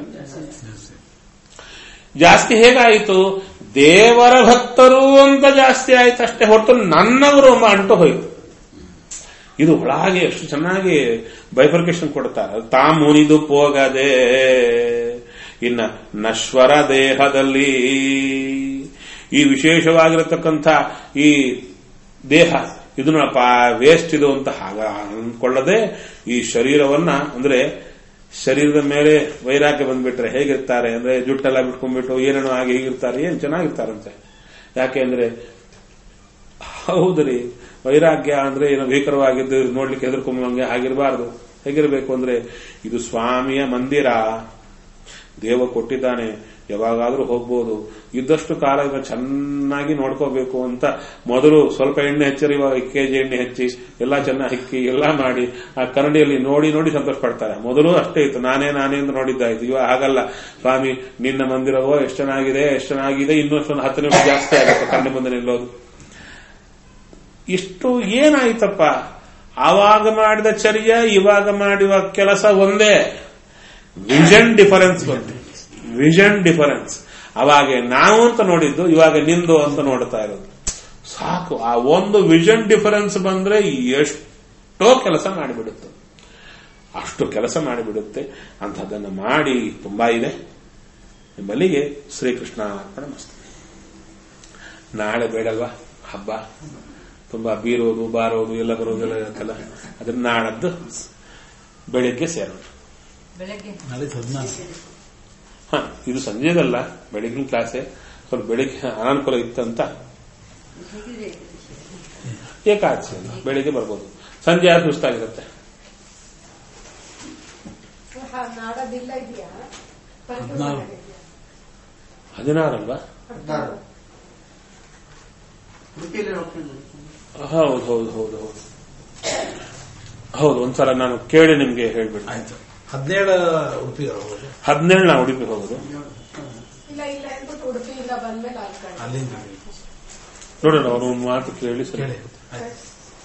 ಜಾಸ್ತಿ ಹೇಗಾಯಿತು ದೇವರ ಭಕ್ತರು ಅಂತ ಜಾಸ್ತಿ ಆಯ್ತು ಅಷ್ಟೇ ಹೊರತು ನನ್ನವರು ಎಂಬ ಅಂಟು ಹೋಯಿತು ಇದು ಒಳಗೆ ಎಷ್ಟು ಚೆನ್ನಾಗಿ ಬೈಫರ್ಕೇಶನ್ ಕೊಡ್ತಾರೆ ತಾ ಮುನಿದು ಪೋಗದೆ ಇನ್ನ ನಶ್ವರ ದೇಹದಲ್ಲಿ ಈ ವಿಶೇಷವಾಗಿರತಕ್ಕಂಥ ಈ ದೇಹ ಇದನ್ನಪ್ಪ ವೇಸ್ಟ್ ಇದು ಅಂತ ಹಾಗ ಅಂದ್ಕೊಳ್ಳದೆ ಈ ಶರೀರವನ್ನ ಅಂದ್ರೆ ಶರೀರದ ಮೇಲೆ ವೈರಾಗ್ಯ ಬಂದ್ಬಿಟ್ರೆ ಹೇಗಿರ್ತಾರೆ ಅಂದ್ರೆ ಜುಟ್ಟೆಲ್ಲ ಬಿಟ್ಕೊಂಡ್ಬಿಟ್ಟು ಏನೇನೋ ಆಗಿ ಹೀಗಿರ್ತಾರೆ ಏನ್ ಚೆನ್ನಾಗಿರ್ತಾರಂತೆ ಯಾಕೆ ಅಂದ್ರೆ ಹೌದ್ರಿ ವೈರಾಗ್ಯ ಅಂದ್ರೆ ಏನೋ ಭೀಕರವಾಗಿದ್ದು ನೋಡ್ಲಿಕ್ಕೆ ಹೆದರ್ಕೊಂಬಂಗೆ ಆಗಿರಬಾರ್ದು ಹೇಗಿರಬೇಕು ಅಂದ್ರೆ ಇದು ಸ್ವಾಮಿಯ ಮಂದಿರ ದೇವ ಕೊಟ್ಟಿದ್ದಾನೆ ಯಾವಾಗಾದ್ರೂ ಹೋಗ್ಬೋದು ಇದ್ದಷ್ಟು ಕಾಲ ಇದನ್ನ ಚೆನ್ನಾಗಿ ನೋಡ್ಕೋಬೇಕು ಅಂತ ಮೊದಲು ಸ್ವಲ್ಪ ಎಣ್ಣೆ ಹಚ್ಚರಿ ಇವಾಗ ಕೆಜಿ ಎಣ್ಣೆ ಹಚ್ಚಿ ಎಲ್ಲಾ ಚೆನ್ನಾಗಿ ಹಿಕ್ಕಿ ಎಲ್ಲಾ ಮಾಡಿ ಆ ಕನ್ನಡಿಯಲ್ಲಿ ನೋಡಿ ನೋಡಿ ಸಂತೋಷ ಪಡ್ತಾರೆ ಮೊದಲು ಅಷ್ಟೇ ಇತ್ತು ನಾನೇ ನಾನೇ ಅಂತ ನೋಡಿದ್ದಾಯ್ತು ಇವಾಗ ಹಾಗಲ್ಲ ಸ್ವಾಮಿ ನಿನ್ನ ಮಂದಿರವೋ ಎಷ್ಟು ಚೆನ್ನಾಗಿದೆ ಎಷ್ಟು ಚೆನ್ನಾಗಿದೆ ಇನ್ನೂ ಅಷ್ಟೊಂದು ಹತ್ತು ನಿಮಿಷ ಜಾಸ್ತಿ ಆಗುತ್ತೆ ಕಣ್ಣು ಮುಂದೆ ನಿಲ್ಲೋದು ಇಷ್ಟು ಏನಾಯ್ತಪ್ಪ ಆವಾಗ ಮಾಡಿದ ಚರ್ಯ ಇವಾಗ ಮಾಡುವ ಕೆಲಸ ಒಂದೇ ವಿಷನ್ ಡಿಫರೆನ್ಸ್ ಬಂತು ವಿಷನ್ ಡಿಫರೆನ್ಸ್ ಅವಾಗ ನಾವು ಅಂತ ನೋಡಿದ್ದು ಇವಾಗ ನಿಂದು ಅಂತ ನೋಡ್ತಾ ಇರೋದು ಸಾಕು ಆ ಒಂದು ವಿಷನ್ ಡಿಫರೆನ್ಸ್ ಬಂದ್ರೆ ಎಷ್ಟೋ ಕೆಲಸ ಮಾಡಿಬಿಡುತ್ತೆ ಅಷ್ಟು ಕೆಲಸ ಮಾಡಿಬಿಡುತ್ತೆ ಅಂಥದ್ದನ್ನು ಮಾಡಿ ತುಂಬಾ ಇದೆ ನಿಮ್ಮಲ್ಲಿಗೆ ಶ್ರೀಕೃಷ್ಣ ಅರ್ಪಣೆ ಮಸ್ತು ನಾಳೆ ಬೇಡಲ್ವಾ ಹಬ್ಬ ತುಂಬಾ ಬೀರೋದು ಬಾರೋದು ಎಲ್ಲ ಬರೋದು ಎಲ್ಲ ಇರುತ್ತಲ್ಲ ಅದನ್ನ ನಾಡದ್ದು ಬೆಳಿಗ್ಗೆ ಸೇರೋಣ ಬೆಳಗ್ಗೆ ನಾಳೆ ಹದಿನಾಲ್ಕು ಹ ಇದು ಸಂಜೆದಲ್ಲ ಬೆಳಗಿನ ಕ್ಲಾಸೆ ಸ್ವಲ್ಪ ಬೆಳಿಗ್ಗೆ ಅನಾನುಕೂಲ ಇತ್ತಂತ ಹೇಗಿದೆ ಏಕಾದಶಿ ಅಲ್ಲ ಬೆಳಿಗ್ಗೆ ಬರ್ಬೋದು ಸಂಜೆ ಆದ್ರೆ ಸುಸ್ತಾಗಿರುತ್ತೆ ಹ- ನಾಡದಿಲ್ಲ ಇದೆಯಾ ಪರಿಕ್ರಮ ಹದ್ನಾರು. ಮಾಡಿದ್ಯಾ? ಹದಿನಾರಲ್ವಾ ಹದ್ನಾರು. ಉಡುಪಿಯಲ್ಲಿ ಹೋಗ್ತೀನಿ ಹೌದು ಹೌದು ಹೌದು ಹೌದು ಹೌದು ಒಂದ್ಸಲ ನಾನು ಕೇಳಿ ನಿಮ್ಗೆ ಹೇಳ್ಬಿಡಿ ಆಯ್ತು ಹದಿನೇಳ ಉಡುಪಿ ಹೋಗೋದು ಹದಿನೇಳು ನಾವು ಉಡುಪಿ ಹೋಗೋದು ಇಲ್ಲ ಇಲ್ಲ ಅಂದ್ಬಿಟ್ಟು ಉಡುಪಿಯಿಂದ ಬಂದ್ಮೇಲೆ ಅಲ್ಲಿ ಕಡೆ ಅಲ್ಲಿಂದ ನೋಡೋಣ ಅವ್ರು ಒಂದು ಮಾತು ಕೇಳಿ ಸರಿ ಕೇಳಿ ಆಯ್ತು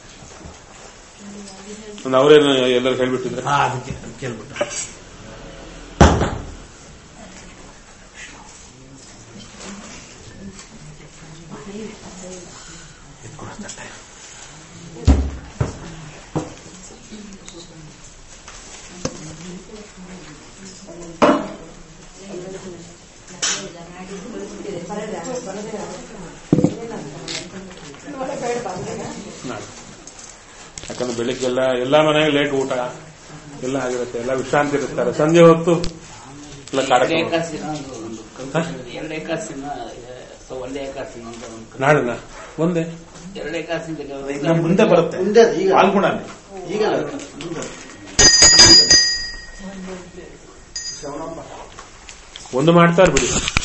ಒಂದು ಅವರೇನು ಎಲ್ಲರೂ ಹೇಳ್ಬಿಟ್ಟಿದ್ರೆ ಹಾ ಅದಕ್ಕೆ ಕೇಳ್ಬಿಟ್ಟು ನೋಡೇ ಬೇಡ ಬಂದಾಗ ನಾಳೆ ಯಾಕಂದ್ರೆ ಬೆಳಿಗ್ಗೆಲ್ಲ ಎಲ್ಲ ಮನೆಗೆ ಲೇಟ್ ಊಟ ಎಲ್ಲ ಆಗಿರುತ್ತೆ ಎಲ್ಲ ವಿಶ್ರಾಂತಿ ಇರ್ತಾರೆ ಸಂಜೆ ಹೊತ್ತು ಎಲ್ಲ ಎರಡು ಕಾರ್ಯಕ್ರಮ ಏಕಾಸಿನ ಒಂದು ಒಂದು confusion ಇದೆ. ಎರಡು ಏಕಾಸಿನ ಸೊ ಒಂದೇ ಏಕಾಸಿನ ಅಂತ ಒಂದು confusion. ನಾಳೆನ ಒಂದೇ ಎರಡು ಏಕಾಸಿನ ಈಗ ಮುಂದೆ ಬರುತ್ತೆ ಮುಂದೆ ಈಗ ಪಾಲ್ಗುಣನೇ ಈಗ ಮುಂದೆ ಒಂದು ಮಾಡ್ತಾರೆ ಬಿಡಿ